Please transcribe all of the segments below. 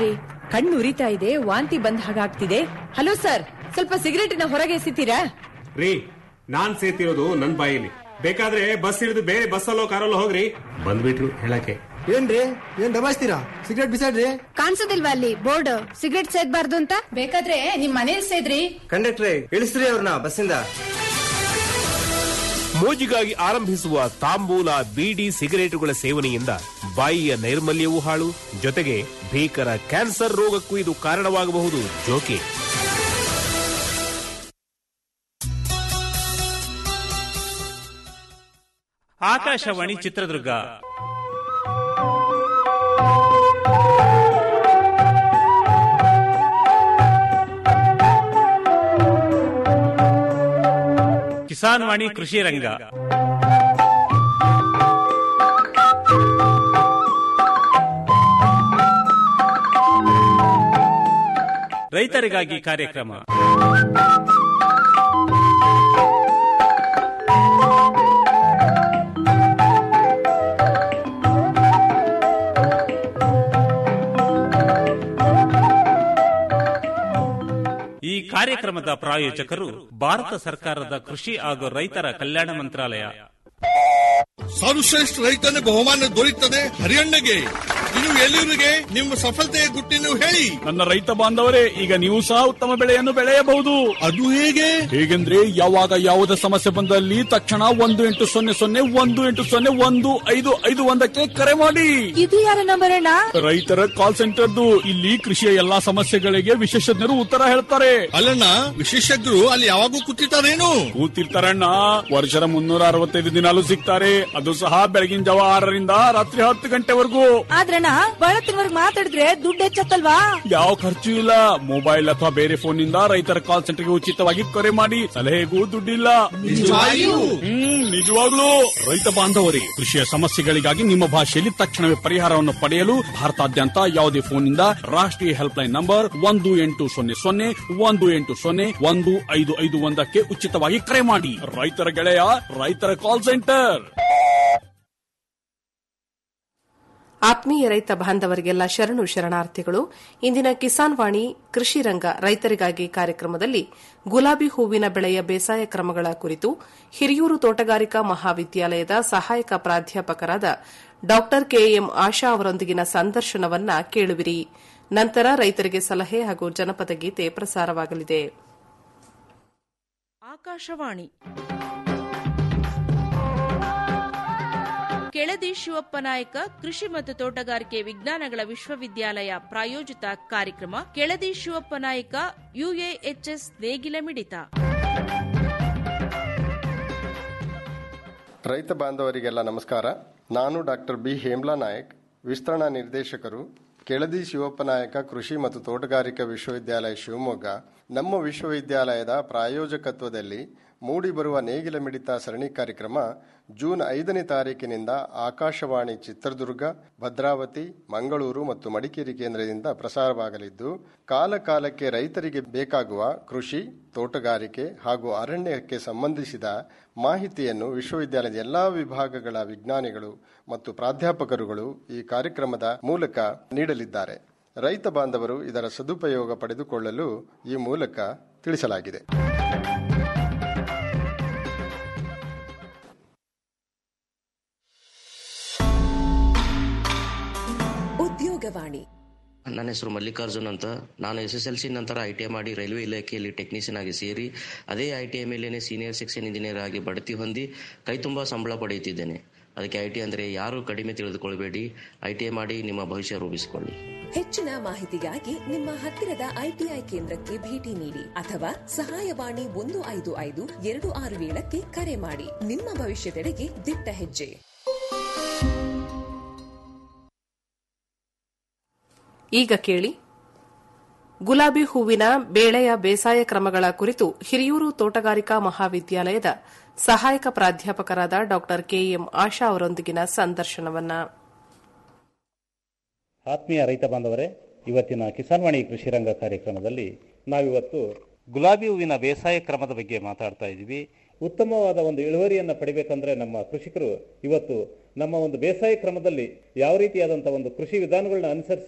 ಕಣ್ಣು ಉರಿತಾ ಇದೆ ವಾಂತಿ ಬಂದ ಹಾಗಾಗ್ತಿದೆ ಹಲೋ ಸರ್ ಸ್ವಲ್ಪ ಸಿಗರೇಟಿನ ಹೊರಗೆ ಎಸಿತೀರಾ ರೀ ನಾನ್ ಸೇತಿರೋದು ನನ್ ಬಾಯಿಲಿ ಬೇಕಾದ್ರೆ ಬಸ್ ಹಿಡಿದು ಬೇರೆ ಬಸ್ಸಲ್ಲೋ ಕಾರಲ್ಲೋ ಹೋಗ್ರಿ ಬಂದ್ಬಿಟ್ರು ಹೇಳಕ್ಕೆ ಏನ್ರಿ ಏನ್ ದಬಾಯಿಸ್ತೀರಾ ಸಿಗರೇಟ್ ಬಿಸಾಡ್ರಿ ಕಾಣಿಸೋದಿಲ್ವಾ ಅಲ್ಲಿ ಬೋರ್ಡ್ ಸಿಗರೆಟ್ ಸೇದ್ಬಾರ್ದು ಅಂತ ಬೇಕಾದ್ರೆ ನಿಮ್ ಮನೇಲಿ ಸೇದ್ರಿ ಕಂಡಕ್ಟ್ರೆ ಇಳಿಸ್ರಿ ಅವ್ರನ್ನ ಬಸ್ಸಿಂದ ಮೋಜಿಗಾಗಿ ಆರಂಭಿಸುವ ತಾಂಬೂಲ ಬೀಡಿ ಸಿಗರೇಟುಗಳ ಸೇವನೆಯಿಂದ ಬಾಯಿಯ ನೈರ್ಮಲ್ಯವೂ ಹಾಳು ಜೊತೆಗೆ ಭೀಕರ ಕ್ಯಾನ್ಸರ್ ರೋಗಕ್ಕೂ ಇದು ಕಾರಣವಾಗಬಹುದು ಜೋಕೆ ಆಕಾಶವಾಣಿ ಚಿತ್ರದುರ್ಗ ಕಿಸಾನ್ ವಾಣಿ ಕೃಷಿ ರಂಗ ರೈತರಿಗಾಗಿ ಕಾರ್ಯಕ್ರಮ ಈ ಕಾರ್ಯಕ್ರಮದ ಪ್ರಾಯೋಜಕರು ಭಾರತ ಸರ್ಕಾರದ ಕೃಷಿ ಹಾಗೂ ರೈತರ ಕಲ್ಯಾಣ ಮಂತ್ರಾಲಯ ಸರ್ವಶ್ರೇಷ್ಠ ರೈತನ ಬಹುಮಾನ ದೊರೆಯುತ್ತದೆ ಹರಿಯಣ್ಣಗೆ ಇನ್ನು ಎಲ್ಲಿವರಿಗೆ ನಿಮ್ಮ ಸಫಲತೆಯ ಗುಟ್ಟಿನ ಹೇಳಿ ನನ್ನ ರೈತ ಬಾಂಧವರೇ ಈಗ ನೀವು ಸಹ ಉತ್ತಮ ಬೆಳೆಯನ್ನು ಬೆಳೆಯಬಹುದು ಅದು ಹೇಗೆ ಹೇಗೆಂದ್ರೆ ಯಾವಾಗ ಯಾವುದೇ ಸಮಸ್ಯೆ ಬಂದಲ್ಲಿ ತಕ್ಷಣ ಒಂದು ಎಂಟು ಸೊನ್ನೆ ಸೊನ್ನೆ ಒಂದು ಎಂಟು ಸೊನ್ನೆ ಒಂದು ಐದು ಐದು ಒಂದಕ್ಕೆ ಕರೆ ಮಾಡಿ ಇದು ಯಾರ ನಂಬರ್ ಅಣ್ಣ ರೈತರ ಕಾಲ್ ಸೆಂಟರ್ದು ಇಲ್ಲಿ ಕೃಷಿಯ ಎಲ್ಲಾ ಸಮಸ್ಯೆಗಳಿಗೆ ವಿಶೇಷಜ್ಞರು ಉತ್ತರ ಹೇಳ್ತಾರೆ ಅಲ್ಲಣ್ಣ ವಿಶೇಷಜ್ಞರು ಅಲ್ಲಿ ಯಾವಾಗೂ ಕೂತಿರ್ತಾರೇನು ಕೂತಿರ್ತಾರಣ್ಣ ವರ್ಷದ ಮುನ್ನೂರ ಅರವತ್ತೈದು ದಿನಾಲು ಸಿಗ್ತಾರೆ ಅದು ಸಹ ಬೆಳಗಿನ ಜಾವ ಆರರಿಂದ ರಾತ್ರಿ ಹತ್ತು ಗಂಟೆವರೆಗೂ ಆದ್ರಣ್ಣ ಬಹಳ ತಿಂಗಳಿಗೆ ಮಾತಾಡಿದ್ರೆ ದುಡ್ಡು ಹೆಚ್ಚತ್ತಲ್ವಾ ಯಾವ ಖರ್ಚು ಇಲ್ಲ ಮೊಬೈಲ್ ಅಥವಾ ಬೇರೆ ಫೋನ್ ನಿಂದ ರೈತರ ಕಾಲ್ ಸೆಂಟರ್ಗೆ ಉಚಿತವಾಗಿ ಕರೆ ಮಾಡಿ ಸಲಹೆಗೂ ದುಡ್ಡಿಲ್ಲ ನಿಜವಾಗಿಯೂ? ಹ್ಮ್ ನಿಜವಾಗ್ಲೂ ರೈತ ಬಾಂಧವರೇ ಕೃಷಿಯ ಸಮಸ್ಯೆಗಳಿಗಾಗಿ ನಿಮ್ಮ ಭಾಷೆಯಲ್ಲಿ ತಕ್ಷಣವೇ ಪರಿಹಾರವನ್ನು ಪಡೆಯಲು ಭಾರತಾದ್ಯಂತ ಯಾವುದೇ ಫೋನ್ ನಿಂದ ರಾಷ್ಟ್ರೀಯ ಹೆಲ್ಪ್ ಲೈನ್ ನಂಬರ್ ಒಂದು ಎಂಟು ಸೊನ್ನೆ ಸೊನ್ನೆ ಒಂದು ಎಂಟು ಸೊನ್ನೆ ಒಂದು ಐದು ಐದು ಒಂದಕ್ಕೆ ಉಚಿತವಾಗಿ ಕರೆ ಮಾಡಿ ರೈತರ ಗೆಳೆಯ ರೈತರ ಕಾಲ್ ಸೆಂಟರ್ ಆತ್ಮೀಯ ರೈತ ಬಾಂಧವರಿಗೆಲ್ಲ ಶರಣು ಶರಣಾರ್ಥಿಗಳು ಇಂದಿನ ಕಿಸಾನ್ ವಾಣಿ ಕೃಷಿ ರಂಗ ರೈತರಿಗಾಗಿ ಕಾರ್ಯಕ್ರಮದಲ್ಲಿ ಗುಲಾಬಿ ಹೂವಿನ ಬೆಳೆಯ ಬೇಸಾಯ ಕ್ರಮಗಳ ಕುರಿತು ಹಿರಿಯೂರು ತೋಟಗಾರಿಕಾ ಮಹಾವಿದ್ಯಾಲಯದ ಸಹಾಯಕ ಪ್ರಾಧ್ಯಾಪಕರಾದ ಡಾ ಕೆಎಂ ಆಶಾ ಅವರೊಂದಿಗಿನ ಸಂದರ್ಶನವನ್ನ ಕೇಳುವಿರಿ ನಂತರ ರೈತರಿಗೆ ಸಲಹೆ ಹಾಗೂ ಜನಪದ ಗೀತೆ ಪ್ರಸಾರವಾಗಲಿದೆ ಆಕಾಶವಾಣಿ ಕೆಳದಿ ಶಿವಪ್ಪ ನಾಯಕ ಕೃಷಿ ಮತ್ತು ತೋಟಗಾರಿಕೆ ವಿಜ್ಞಾನಗಳ ವಿಶ್ವವಿದ್ಯಾಲಯ ಪ್ರಾಯೋಜಿತ ಕಾರ್ಯಕ್ರಮ ಕೆಳದಿ ಶಿವಪ್ಪ ನಾಯಕ ಯುಎಎಚ್ಎಸ್ ನೇಗಿಲ ಮಿಡಿತ ರೈತ ಬಾಂಧವರಿಗೆಲ್ಲ ನಮಸ್ಕಾರ ನಾನು ಡಾಕ್ಟರ್ ಬಿ ಹೇಮ್ಲಾ ನಾಯಕ್ ವಿಸ್ತರಣಾ ನಿರ್ದೇಶಕರು ಕೆಳದಿ ಶಿವಪ್ಪ ನಾಯಕ ಕೃಷಿ ಮತ್ತು ತೋಟಗಾರಿಕಾ ವಿಶ್ವವಿದ್ಯಾಲಯ ಶಿವಮೊಗ್ಗ ನಮ್ಮ ವಿಶ್ವವಿದ್ಯಾಲಯದ ಪ್ರಾಯೋಜಕತ್ವದಲ್ಲಿ ಮೂಡಿಬರುವ ನೇಗಿಲ ಮಿಡಿತ ಸರಣಿ ಕಾರ್ಯಕ್ರಮ ಜೂನ್ ಐದನೇ ತಾರೀಕಿನಿಂದ ಆಕಾಶವಾಣಿ ಚಿತ್ರದುರ್ಗ ಭದ್ರಾವತಿ ಮಂಗಳೂರು ಮತ್ತು ಮಡಿಕೇರಿ ಕೇಂದ್ರದಿಂದ ಪ್ರಸಾರವಾಗಲಿದ್ದು ಕಾಲ ಕಾಲಕ್ಕೆ ರೈತರಿಗೆ ಬೇಕಾಗುವ ಕೃಷಿ ತೋಟಗಾರಿಕೆ ಹಾಗೂ ಅರಣ್ಯಕ್ಕೆ ಸಂಬಂಧಿಸಿದ ಮಾಹಿತಿಯನ್ನು ವಿಶ್ವವಿದ್ಯಾಲಯದ ಎಲ್ಲಾ ವಿಭಾಗಗಳ ವಿಜ್ಞಾನಿಗಳು ಮತ್ತು ಪ್ರಾಧ್ಯಾಪಕರುಗಳು ಈ ಕಾರ್ಯಕ್ರಮದ ಮೂಲಕ ನೀಡಲಿದ್ದಾರೆ ರೈತ ಬಾಂಧವರು ಇದರ ಸದುಪಯೋಗ ಪಡೆದುಕೊಳ್ಳಲು ಈ ಮೂಲಕ ತಿಳಿಸಲಾಗಿದೆ ಉದ್ಯೋಗವಾಣಿ ನನ್ನ ಹೆಸರು ಮಲ್ಲಿಕಾರ್ಜುನ್ ಅಂತ ನಾನು ಎಸ್ ಎಸ್ ಎಲ್ ಸಿ ನಂತರ ಐ ಟಿ ಐ ಮಾಡಿ ರೈಲ್ವೆ ಇಲಾಖೆಯಲ್ಲಿ ಟೆಕ್ನಿಷಿಯನ್ ಆಗಿ ಸೇರಿ ಅದೇ ಐ ಟಿ ಐ ಮೇಲೇನೆ ಸೀನಿಯರ್ ಸೆಕ್ಷನ್ ಇಂಜಿನಿಯರ್ ಆಗಿ ಬಡ್ತಿ ಹೊಂದಿ ಕೈ ತುಂಬ ಸಂಬಳ ಪಡೆಯುತ್ತಿದ್ದೇನೆ ಅದಕ್ಕೆ ಐ ಟಿ ಅಂದರೆ ಯಾರು ಕಡಿಮೆ ತಿಳಿದುಕೊಳ್ಬೇಡಿ ಐ ಟಿ ಐ ಮಾಡಿ ನಿಮ್ಮ ಭವಿಷ್ಯ ರೂಪಿಸಿಕೊಳ್ಳಿ ಹೆಚ್ಚಿನ ಮಾಹಿತಿಗಾಗಿ ನಿಮ್ಮ ಹತ್ತಿರದ ಐಟಿಐ ಕೇಂದ್ರಕ್ಕೆ ಭೇಟಿ ನೀಡಿ ಅಥವಾ ಸಹಾಯವಾಣಿ ಒಂದು ಐದು ಐದು ಎರಡು ಆರು ಏಳಕ್ಕೆ ಕರೆ ಮಾಡಿ ನಿಮ್ಮ ಭವಿಷ್ಯದೆಡೆಗೆ ದಿಟ್ಟ ಹೆಜ್ಜೆ ಈಗ ಕೇಳಿ ಗುಲಾಬಿ ಹೂವಿನ ಬೇಳೆಯ ಬೇಸಾಯ ಕ್ರಮಗಳ ಕುರಿತು ಹಿರಿಯೂರು ತೋಟಗಾರಿಕಾ ಮಹಾವಿದ್ಯಾಲಯದ ಸಹಾಯಕ ಪ್ರಾಧ್ಯಾಪಕರಾದ ಡಾ ಕೆಎಂ ಆಶಾ ಅವರೊಂದಿಗಿನ ಸಂದರ್ಶನವನ್ನ ಆತ್ಮೀಯ ರೈತ ಬಾಂಧವರೇ ಇವತ್ತಿನ ಕಿಸಾನ್ವಾಣಿ ಕೃಷಿ ರಂಗ ಕಾರ್ಯಕ್ರಮದಲ್ಲಿ ನಾವಿವತ್ತು ಗುಲಾಬಿ ಹೂವಿನ ಬೇಸಾಯ ಕ್ರಮದ ಬಗ್ಗೆ ಮಾತಾಡ್ತಾ ಇದ್ದೀವಿ ಉತ್ತಮವಾದ ಒಂದು ಇಳುವರಿಯನ್ನು ಪಡಿಬೇಕಂದ್ರೆ ನಮ್ಮ ಕೃಷಿಕರು ಇವತ್ತು ನಮ್ಮ ಒಂದು ಬೇಸಾಯ ಕ್ರಮದಲ್ಲಿ ಯಾವ ರೀತಿಯಾದಂತಹ ಒಂದು ಕೃಷಿ ವಿಧಾನಗಳನ್ನ ಅನುಸರಿಸಿ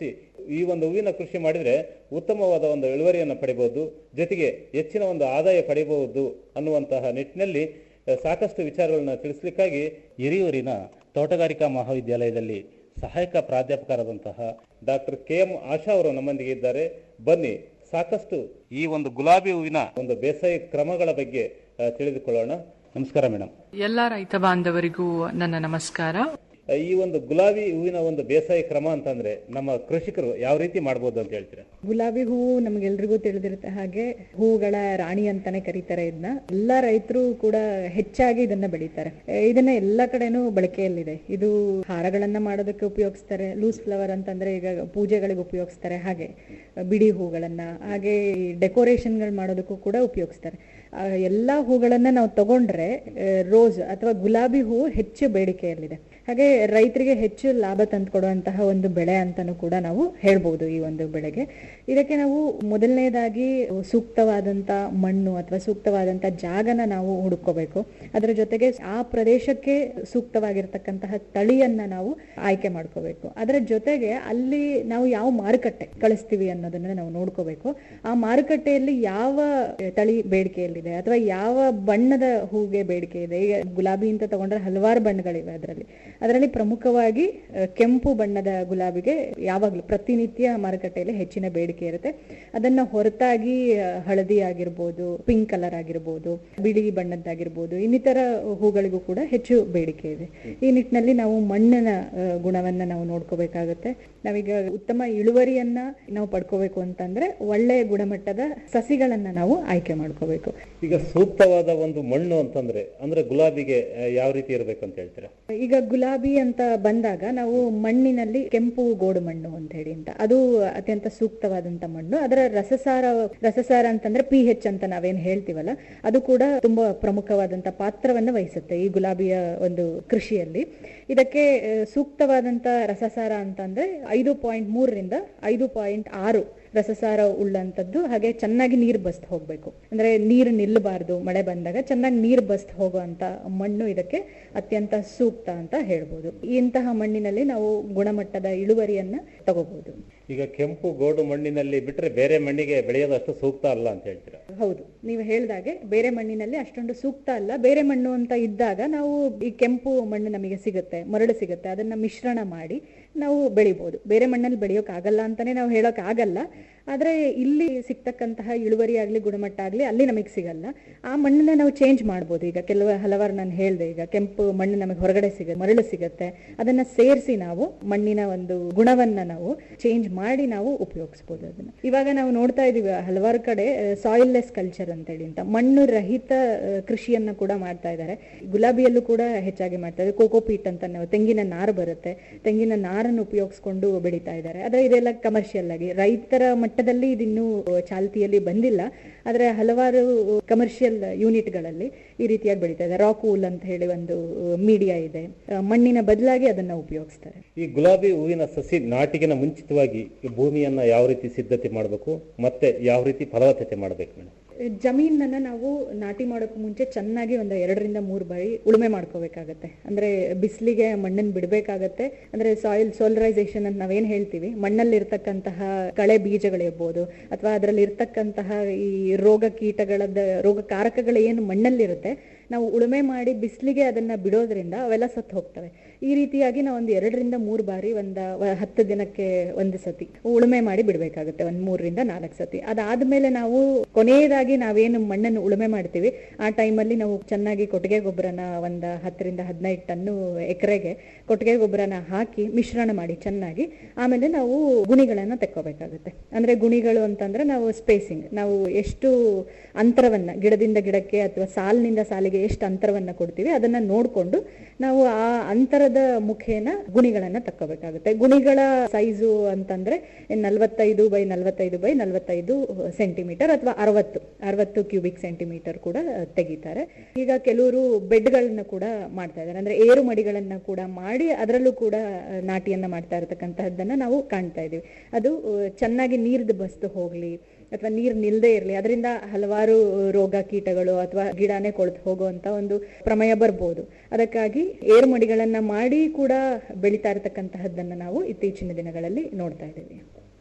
ಈ ಒಂದು ಹೂವಿನ ಕೃಷಿ ಮಾಡಿದ್ರೆ ಉತ್ತಮವಾದ ಒಂದು ಇಳುವರಿಯನ್ನು ಪಡಿಬಹುದು ಜೊತೆಗೆ ಹೆಚ್ಚಿನ ಒಂದು ಆದಾಯ ಪಡಿಬಹುದು ಅನ್ನುವಂತಹ ನಿಟ್ಟಿನಲ್ಲಿ ಆ, ಸಾಕಷ್ಟು ವಿಚಾರಗಳನ್ನ ತಿಳಿಸ್ಲಿಕ್ಕಾಗಿ ಹಿರಿಯೂರಿನ ತೋಟಗಾರಿಕಾ ಮಹಾವಿದ್ಯಾಲಯದಲ್ಲಿ ಸಹಾಯಕ ಪ್ರಾಧ್ಯಾಪಕರಾದಂತಹ ಡಾಕ್ಟರ್ ಕೆ ಎಂ ಆಶಾ ಅವರು ನಮ್ಮೊಂದಿಗೆ ಇದ್ದಾರೆ ಬನ್ನಿ ಸಾಕಷ್ಟು ಈ ಒಂದು ಗುಲಾಬಿ ಹೂವಿನ ಒಂದು ಬೇಸಾಯ ಕ್ರಮಗಳ ಬಗ್ಗೆ ಆ, ತಿಳಿದುಕೊಳ್ಳೋಣ ನಮಸ್ಕಾರ ಮೇಡಮ್ ಎಲ್ಲ ರೈತ ಬಾಂಧವರಿಗೂ ನನ್ನ ನಮಸ್ಕಾರ ಈ ಒಂದು ಗುಲಾಬಿ ಹೂವಿನ ಒಂದು ಬೇಸಾಯ ಕ್ರಮ ಅಂತಂದ್ರೆ ನಮ್ಮ ಕೃಷಿಕರು ಯಾವ ರೀತಿ ಮಾಡ್ಬೋದು ಅಂತ ಹೇಳ್ತೀರಾ ಗುಲಾಬಿ ಹೂವು ನಮ್ಗೆಲ್ರಿಗೂ ತಿಳಿದಿರುತ್ತೆ ಹಾಗೆ ಹೂಗಳ ರಾಣಿ ಅಂತಾನೆ ಕರೀತಾರೆ ಇದನ್ನ ಎಲ್ಲಾ ರೈತರು ಕೂಡ ಹೆಚ್ಚಾಗಿ ಇದನ್ನ ಬೆಳೀತಾರೆ ಎ, ಇದನ್ನ ಎಲ್ಲ ಕಡೆನೂ ಬಳಕೆಯಲ್ಲಿದೆ ಇದು ಹಾರಗಳನ್ನ ಮಾಡೋದಕ್ಕೆ ಉಪಯೋಗಿಸ್ತಾರೆ ಲೂಸ್ ಫ್ಲವರ್ ಅಂತಂದ್ರೆ ಈಗ ಪೂಜೆಗಳಿಗೆ ಉಪಯೋಗಿಸ್ತಾರೆ ಹಾಗೆ ಬಿಡಿ ಹೂಗಳನ್ನ ಹಾಗೆ ಡೆಕೋರೇಷನ್ಗಳು ಮಾಡೋದಕ್ಕೂ ಕೂಡ ಉಪಯೋಗಿಸ್ತಾರೆ ಆ, ಎಲ್ಲಾ ಹೂಗಳನ್ನ ನಾವು ತಗೊಂಡ್ರೆ ರೋಸ್ ಅಥವಾ ಗುಲಾಬಿ ಹೂವು ಹೆಚ್ಚು ಬೇಡಿಕೆಯಲ್ಲಿದೆ ಹಾಗೆ ರೈತರಿಗೆ ಹೆಚ್ಚು ಲಾಭ ತಂದುಕೊಡುವಂತಹ ಒಂದು ಬೆಳೆ ಅಂತಾನೂ ಕೂಡ ನಾವು ಹೇಳ್ಬೋದು ಈ ಒಂದು ಬೆಳೆಗೆ ಇದಕ್ಕೆ ನಾವು ಮೊದಲನೇದಾಗಿ ಸೂಕ್ತವಾದಂತ ಮಣ್ಣು ಅಥವಾ ಸೂಕ್ತವಾದಂತ ಜಾಗನ ನಾವು ಹುಡುಕೋಬೇಕು ಅದರ ಜೊತೆಗೆ ಆ ಪ್ರದೇಶಕ್ಕೆ ಸೂಕ್ತವಾಗಿರ್ತಕ್ಕಂತಹ ತಳಿಯನ್ನ ನಾವು ಆಯ್ಕೆ ಮಾಡ್ಕೋಬೇಕು ಅದರ ಜೊತೆಗೆ ಅಲ್ಲಿ ನಾವು ಯಾವ ಮಾರುಕಟ್ಟೆ ಕಳಿಸ್ತೀವಿ ಅನ್ನೋದನ್ನ ನಾವು ನೋಡ್ಕೋಬೇಕು ಆ ಮಾರುಕಟ್ಟೆಯಲ್ಲಿ ಯಾವ ತಳಿ ಬೇಡಿಕೆಯಲ್ಲಿದೆ ಅಥವಾ ಯಾವ ಬಣ್ಣದ ಹೂಗೆ ಬೇಡಿಕೆ ಇದೆ ಈಗ ಗುಲಾಬಿ ಅಂತ ತಗೊಂಡ್ರೆ ಹಲವಾರು ಬಣ್ಣಗಳಿವೆ ಅದರಲ್ಲಿ ಅದರಲ್ಲಿ ಪ್ರಮುಖವಾಗಿ ಆ, ಕೆಂಪು ಬಣ್ಣದ ಗುಲಾಬಿಗೆ ಯಾವಾಗಲೂ ಪ್ರತಿನಿತ್ಯ ಮಾರುಕಟ್ಟೆಯಲ್ಲಿ ಹೆಚ್ಚಿನ ಬೇಡಿಕೆ ಇರುತ್ತೆ ಅದನ್ನ ಹೊರತಾಗಿ ಆ, ಹಳದಿ ಆಗಿರ್ಬೋದು ಪಿಂಕ್ ಕಲರ್ ಆಗಿರ್ಬೋದು ಬಿಳಿ ಬಣ್ಣದ್ದಾಗಿರ್ಬೋದು ಇನ್ನಿತರ ಹೂಗಳಿಗೂ ಕೂಡ ಹೆಚ್ಚು ಬೇಡಿಕೆ ಇದೆ ಈ ನಿಟ್ಟಿನಲ್ಲಿ ನಾವು ಮಣ್ಣಿನ ಆ, ಗುಣವನ್ನ ನಾವು ನೋಡ್ಕೋಬೇಕಾಗುತ್ತೆ ನಾವೀಗ ಉತ್ತಮ ಇಳುವರಿಯನ್ನ ನಾವು ಪಡ್ಕೋಬೇಕು ಅಂತಂದ್ರೆ ಒಳ್ಳೆಯ ಗುಣಮಟ್ಟದ ಸಸಿಗಳನ್ನ ನಾವು ಆಯ್ಕೆ ಮಾಡ್ಕೋಬೇಕು ಈಗ ಸೂಕ್ತವಾದ ಒಂದು ಮಣ್ಣು ಅಂತಂದ್ರೆ ಅಂದ್ರೆ ಗುಲಾಬಿಗೆ ಆ, ಯಾವ ರೀತಿ ಇರಬೇಕು ಅಂತ ಹೇಳ್ತೀರಾ ಈಗ ಗುಲಾಬಿ ಅಂತ ಬಂದಾಗ ನಾವು ಮಣ್ಣಿನಲ್ಲಿ ಕೆಂಪು ಗೋಡು ಮಣ್ಣು ಅಂತ ಹೇಳಿ ಅಂತ ಅದು ಅತ್ಯಂತ ಸೂಕ್ತವಾದಂತ ಮಣ್ಣು ಅದರ ರಸಸಾರ ರಸಸಾರ ಅಂತಂದ್ರೆ ಪಿ ಹೆಚ್ ಅಂತ ನಾವೇನ್ ಹೇಳ್ತೀವಲ್ಲ ಅದು ಕೂಡ ತುಂಬಾ ಪ್ರಮುಖವಾದಂತ ಪಾತ್ರವನ್ನ ವಹಿಸುತ್ತೆ ಈ ಗುಲಾಬಿಯ ಒಂದು ಕೃಷಿಯಲ್ಲಿ ಇದಕ್ಕೆ ಆ, ಸೂಕ್ತವಾದಂತ ರಸಸಾರ ಅಂತಂದ್ರೆ ಐದು ಪಾಯಿಂಟ್ ಮೂರರಿಂದ ಐದು ಪಾಯಿಂಟ್ ಆರು ರಸಸಾರ ಉಳ್ಳಂತದ್ದು ಹಾಗೆ ಚೆನ್ನಾಗಿ ನೀರು ಬಸ್ತ್ ಹೋಗ್ಬೇಕು ಅಂದ್ರೆ ನೀರು ನಿಲ್ಲಬಾರ್ದು ಮಳೆ ಬಂದಾಗ ಚೆನ್ನಾಗಿ ನೀರು ಬಸ್ತ್ ಹೋಗುವಂತ ಮಣ್ಣು ಇದಕ್ಕೆ ಅತ್ಯಂತ ಸೂಕ್ತ ಅಂತ ಹೇಳ್ಬೋದು ಇಂತಹ ಮಣ್ಣಿನಲ್ಲಿ ನಾವು ಗುಣಮಟ್ಟದ ಇಳುವರಿಯನ್ನ ತಗೋಬಹುದು ಈಗ ಕೆಂಪು ಗೋಡು ಮಣ್ಣಿನಲ್ಲಿ ಬಿಟ್ರೆ ಬೇರೆ ಮಣ್ಣಿಗೆ ಬೆಳೆಯೋದು ಅಷ್ಟು ಸೂಕ್ತ ಅಲ್ಲ ಅಂತ ಹೇಳ್ತೀರಾ ಹೌದು ನೀವು ಹೇಳ್ದಾಗೆ ಬೇರೆ ಮಣ್ಣಿನಲ್ಲಿ ಅಷ್ಟೊಂದು ಸೂಕ್ತ ಅಲ್ಲ ಬೇರೆ ಮಣ್ಣು ಅಂತ ಇದ್ದಾಗ ನಾವು ಈ ಕೆಂಪು ಮಣ್ಣು ನಮಗೆ ಸಿಗುತ್ತೆ ಮರಳು ಸಿಗುತ್ತೆ ಅದನ್ನ ಮಿಶ್ರಣ ಮಾಡಿ ನಾವು ಬೆಳಿಬಹುದು ಬೇರೆ ಮಣ್ಣಲ್ಲಿ ಬೆಳೆಯೋಕ್ ಆಗಲ್ಲ ಅಂತಾನೆ ನಾವು ಹೇಳಕ್ ಆಗಲ್ಲ ಆದ್ರೆ ಇಲ್ಲಿ ಸಿಗ್ತಕ್ಕಂತಹ ಇಳುವರಿ ಆಗ್ಲಿ ಗುಣಮಟ್ಟ ಆಗ್ಲಿ ಅಲ್ಲಿ ನಮಗೆ ಸಿಗಲ್ಲ ಆ ಮಣ್ಣನ್ನ ನಾವು ಚೇಂಜ್ ಮಾಡ್ಬೋದು ಈಗ ಕೆಲವು ಹಲವಾರು ನಾನು ಹೇಳ್ದೆ ಈಗ ಕೆಂಪು ಮಣ್ಣು ನಮಗೆ ಹೊರಗಡೆ ಸಿಗುತ್ತೆ ಮರಳು ಸಿಗುತ್ತೆ ಅದನ್ನ ಸೇರಿಸಿ ನಾವು ಮಣ್ಣಿನ ಒಂದು ಗುಣವನ್ನ ನಾವು ಚೇಂಜ್ ಮಾಡಿ ನಾವು ಉಪಯೋಗಿಸ್ಬೋದು ಅದನ್ನ ಇವಾಗ ನಾವು ನೋಡ್ತಾ ಇದೀವಿ ಹಲವಾರು ಕಡೆ ಸಾಯಿಲ್ ಲೆಸ್ ಕಲ್ಚರ್ ಅಂತೇಳಿ ಅಂತ ಮಣ್ಣು ರಹಿತ ಆ, ಕೃಷಿಯನ್ನ ಕೂಡ ಮಾಡ್ತಾ ಇದ್ದಾರೆ ಗುಲಾಬಿಯಲ್ಲೂ ಕೂಡ ಹೆಚ್ಚಾಗಿ ಮಾಡ್ತಾ ಇದ್ದಾರೆ ಕೋಕೋಪೀಟ್ ಅಂತ ನಾವು ತೆಂಗಿನ ನಾರು ಬರುತ್ತೆ ತೆಂಗಿನ ನಾರನ್ನು ಉಪಯೋಗಿಸ್ಕೊಂಡು ಬೆಳೀತಾ ಇದ್ದಾರೆ ಆದ್ರೆ ಇದೆಲ್ಲ ಕಮರ್ಷಿಯಲ್ ಆಗಿ ರೈತರ ಮಟ್ಟದಲ್ಲಿ ಇದಿನ್ನೂ ಚಾಲ್ತಿಯಲ್ಲಿ ಬಂದಿಲ್ಲ ಆದ್ರೆ ಹಲವಾರು ಕಮರ್ಷಿಯಲ್ ಯೂನಿಟ್ಗಳಲ್ಲಿ ಈ ರೀತಿಯಾಗಿ ಬೆಳೀತಾ ಇದೆ ರಾಕ್ ವೂಲ್ ಅಂತ ಹೇಳಿ ಒಂದು ಮೀಡಿಯಾ ಇದೆ ಆ, ಮಣ್ಣಿನ ಬದಲಾಗಿ ಅದನ್ನ ಉಪಯೋಗಿಸ್ತಾರೆ ಈ ಗುಲಾಬಿ ಹೂವಿನ ಸಸಿ ನಾಟಿಗಿನ ಮುಂಚಿತವಾಗಿ ಈ ಭೂಮಿಯನ್ನ ಯಾವ ರೀತಿ ಸಿದ್ಧತೆ ಮಾಡಬೇಕು ಮತ್ತೆ ಯಾವ ರೀತಿ ಫಲವತ್ತತೆ ಮಾಡಬೇಕು ಮೇಡಮ್ ಜಮೀನನ್ನ ನಾವು ನಾಟಿ ಮಾಡೋಕೆ ಮುಂಚೆ ಚೆನ್ನಾಗಿ ಒಂದು ಎರಡರಿಂದ ಮೂರು ಬಾರಿ ಉಳುಮೆ ಮಾಡ್ಕೋಬೇಕಾಗತ್ತೆ ಅಂದ್ರೆ ಬಿಸಿಲಿಗೆ ಮಣ್ಣನ್ನು ಬಿಡಬೇಕಾಗತ್ತೆ ಅಂದ್ರೆ ಸಾಯಿಲ್ ಸೋಲರೈಸೇಷನ್ ಅಂತ ನಾವೇನ್ ಹೇಳ್ತೀವಿ ಮಣ್ಣಲ್ಲಿ ಇರ್ತಕ್ಕಂತಹ ಕಳೆ ಬೀಜಗಳಿರ್ಬೋದು ಅಥವಾ ಅದರಲ್ಲಿ ಇರ್ತಕ್ಕಂತಹ ಈ ರೋಗ ಕೀಟಗಳದ ರೋಗ ಕಾರಕಗಳು ಏನು ಮಣ್ಣಲ್ಲಿರುತ್ತೆ ನಾವು ಉಳುಮೆ ಮಾಡಿ ಬಿಸಿಲಿಗೆ ಅದನ್ನ ಬಿಡೋದ್ರಿಂದ ಅವೆಲ್ಲ ಸತ್ತು ಹೋಗ್ತವೆ ಈ ರೀತಿಯಾಗಿ ನಾವು ಒಂದು ಎರಡರಿಂದ ಮೂರು ಬಾರಿ ಒಂದ ವ- ಹತ್ತು ದಿನಕ್ಕೆ ಒಂದು ಸತಿ ಉಳುಮೆ ಮಾಡಿ ಬಿಡಬೇಕಾಗುತ್ತೆ ಒಂದ್ ಮೂರರಿಂದ ನಾಲ್ಕು ಸತಿ ಅದಾದ್ಮೇಲೆ ನಾವು ಕೊನೆಯದಾಗಿ ನಾವೇನು ಮಣ್ಣನ್ನು ಉಳುಮೆ ಮಾಡ್ತೀವಿ ಆ ಟೈಮಲ್ಲಿ ನಾವು ಚೆನ್ನಾಗಿ ಕೊಟ್ಟಿಗೆ ಗೊಬ್ಬರನ ಒಂದ ಹತ್ತರಿಂದ ಹದಿನೈದು ಟನ್ನು ಎಕರೆಗೆ ಕೊಟ್ಟಿಗೆ ಗೊಬ್ಬರನ ಹಾಕಿ ಮಿಶ್ರಣ ಮಾಡಿ ಚೆನ್ನಾಗಿ ಆಮೇಲೆ ನಾವು ಗುಣಿಗಳನ್ನ ತೆಕ್ಕೋಬೇಕಾಗುತ್ತೆ ಅಂದ್ರೆ ಗುಣಿಗಳು ಅಂತಂದ್ರೆ ನಾವು ಸ್ಪೇಸಿಂಗ್ ನಾವು ಎಷ್ಟು ಅಂತರವನ್ನ ಗಿಡದಿಂದ ಗಿಡಕ್ಕೆ ಅಥವಾ ಸಾಲಿನಿಂದ ಸಾಲಿಗೆ ಎಷ್ಟು ಅಂತರವನ್ನ ಕೊಡ್ತೀವಿ ಅದನ್ನ ನೋಡ್ಕೊಂಡು ನಾವು ಆ ಅಂತರದ ಮುಖೇನ ಗುಣಿಗಳನ್ನ ತಕ್ಕೋಬೇಕಾಗುತ್ತೆ ಗುಣಿಗಳ ಸೈಜು ಅಂತಂದ್ರೆ ನಲವತ್ತೈದು ಬೈ ನಲವತ್ತೈದು ಬೈ ನಲವತ್ತೈದು ಸೆಂಟಿಮೀಟರ್ ಅಥವಾ ಅರವತ್ತು ಅರವತ್ತು ಕ್ಯೂಬಿಕ್ ಸೆಂಟಿಮೀಟರ್ ಕೂಡ ತೆಗಿತಾರೆ ಈಗ ಕೆಲವರು ಬೆಡ್ಗಳನ್ನ ಕೂಡ ಮಾಡ್ತಾ ಇದ್ದಾರೆ ಅಂದ್ರೆ ಏರು ಮಡಿಗಳನ್ನ ಕೂಡ ಮಾಡಿ ಅದರಲ್ಲೂ ಕೂಡ ಆ, ನಾಟಿಯನ್ನ ಮಾಡ್ತಾ ಇರತಕ್ಕಂತಹದ್ದನ್ನ ನಾವು ಕಾಣ್ತಾ ಇದೀವಿ ಅದು ಆ, ಚೆನ್ನಾಗಿ ನೀರ್ದು ಬಸ್ತು ಹೋಗ್ಲಿ ಅಥವಾ ನೀರ್ ನಿಲ್ದೇ ಇರ್ಲಿ ಅದರಿಂದ ಹಲವಾರು ರೋಗ ಕೀಟಗಳು ಅಥವಾ ಗಿಡನೇ ಕೊಳ್ತು ಹೋಗುವಂತ ಒಂದು ಪ್ರಮೇಯ ಬರ್ಬೋದು ಅದಕ್ಕಾಗಿ ಏರು ಮಡಿಗಳನ್ನ ಮಾಡಿ ಕೂಡ ಬೆಳಿತಾ ಇರತಕ್ಕಂತಹದ್ದನ್ನ ನಾವು ಇತ್ತೀಚಿನ ದಿನಗಳಲ್ಲಿ ನೋಡ್ತಾ ಇದ್ದೀವಿ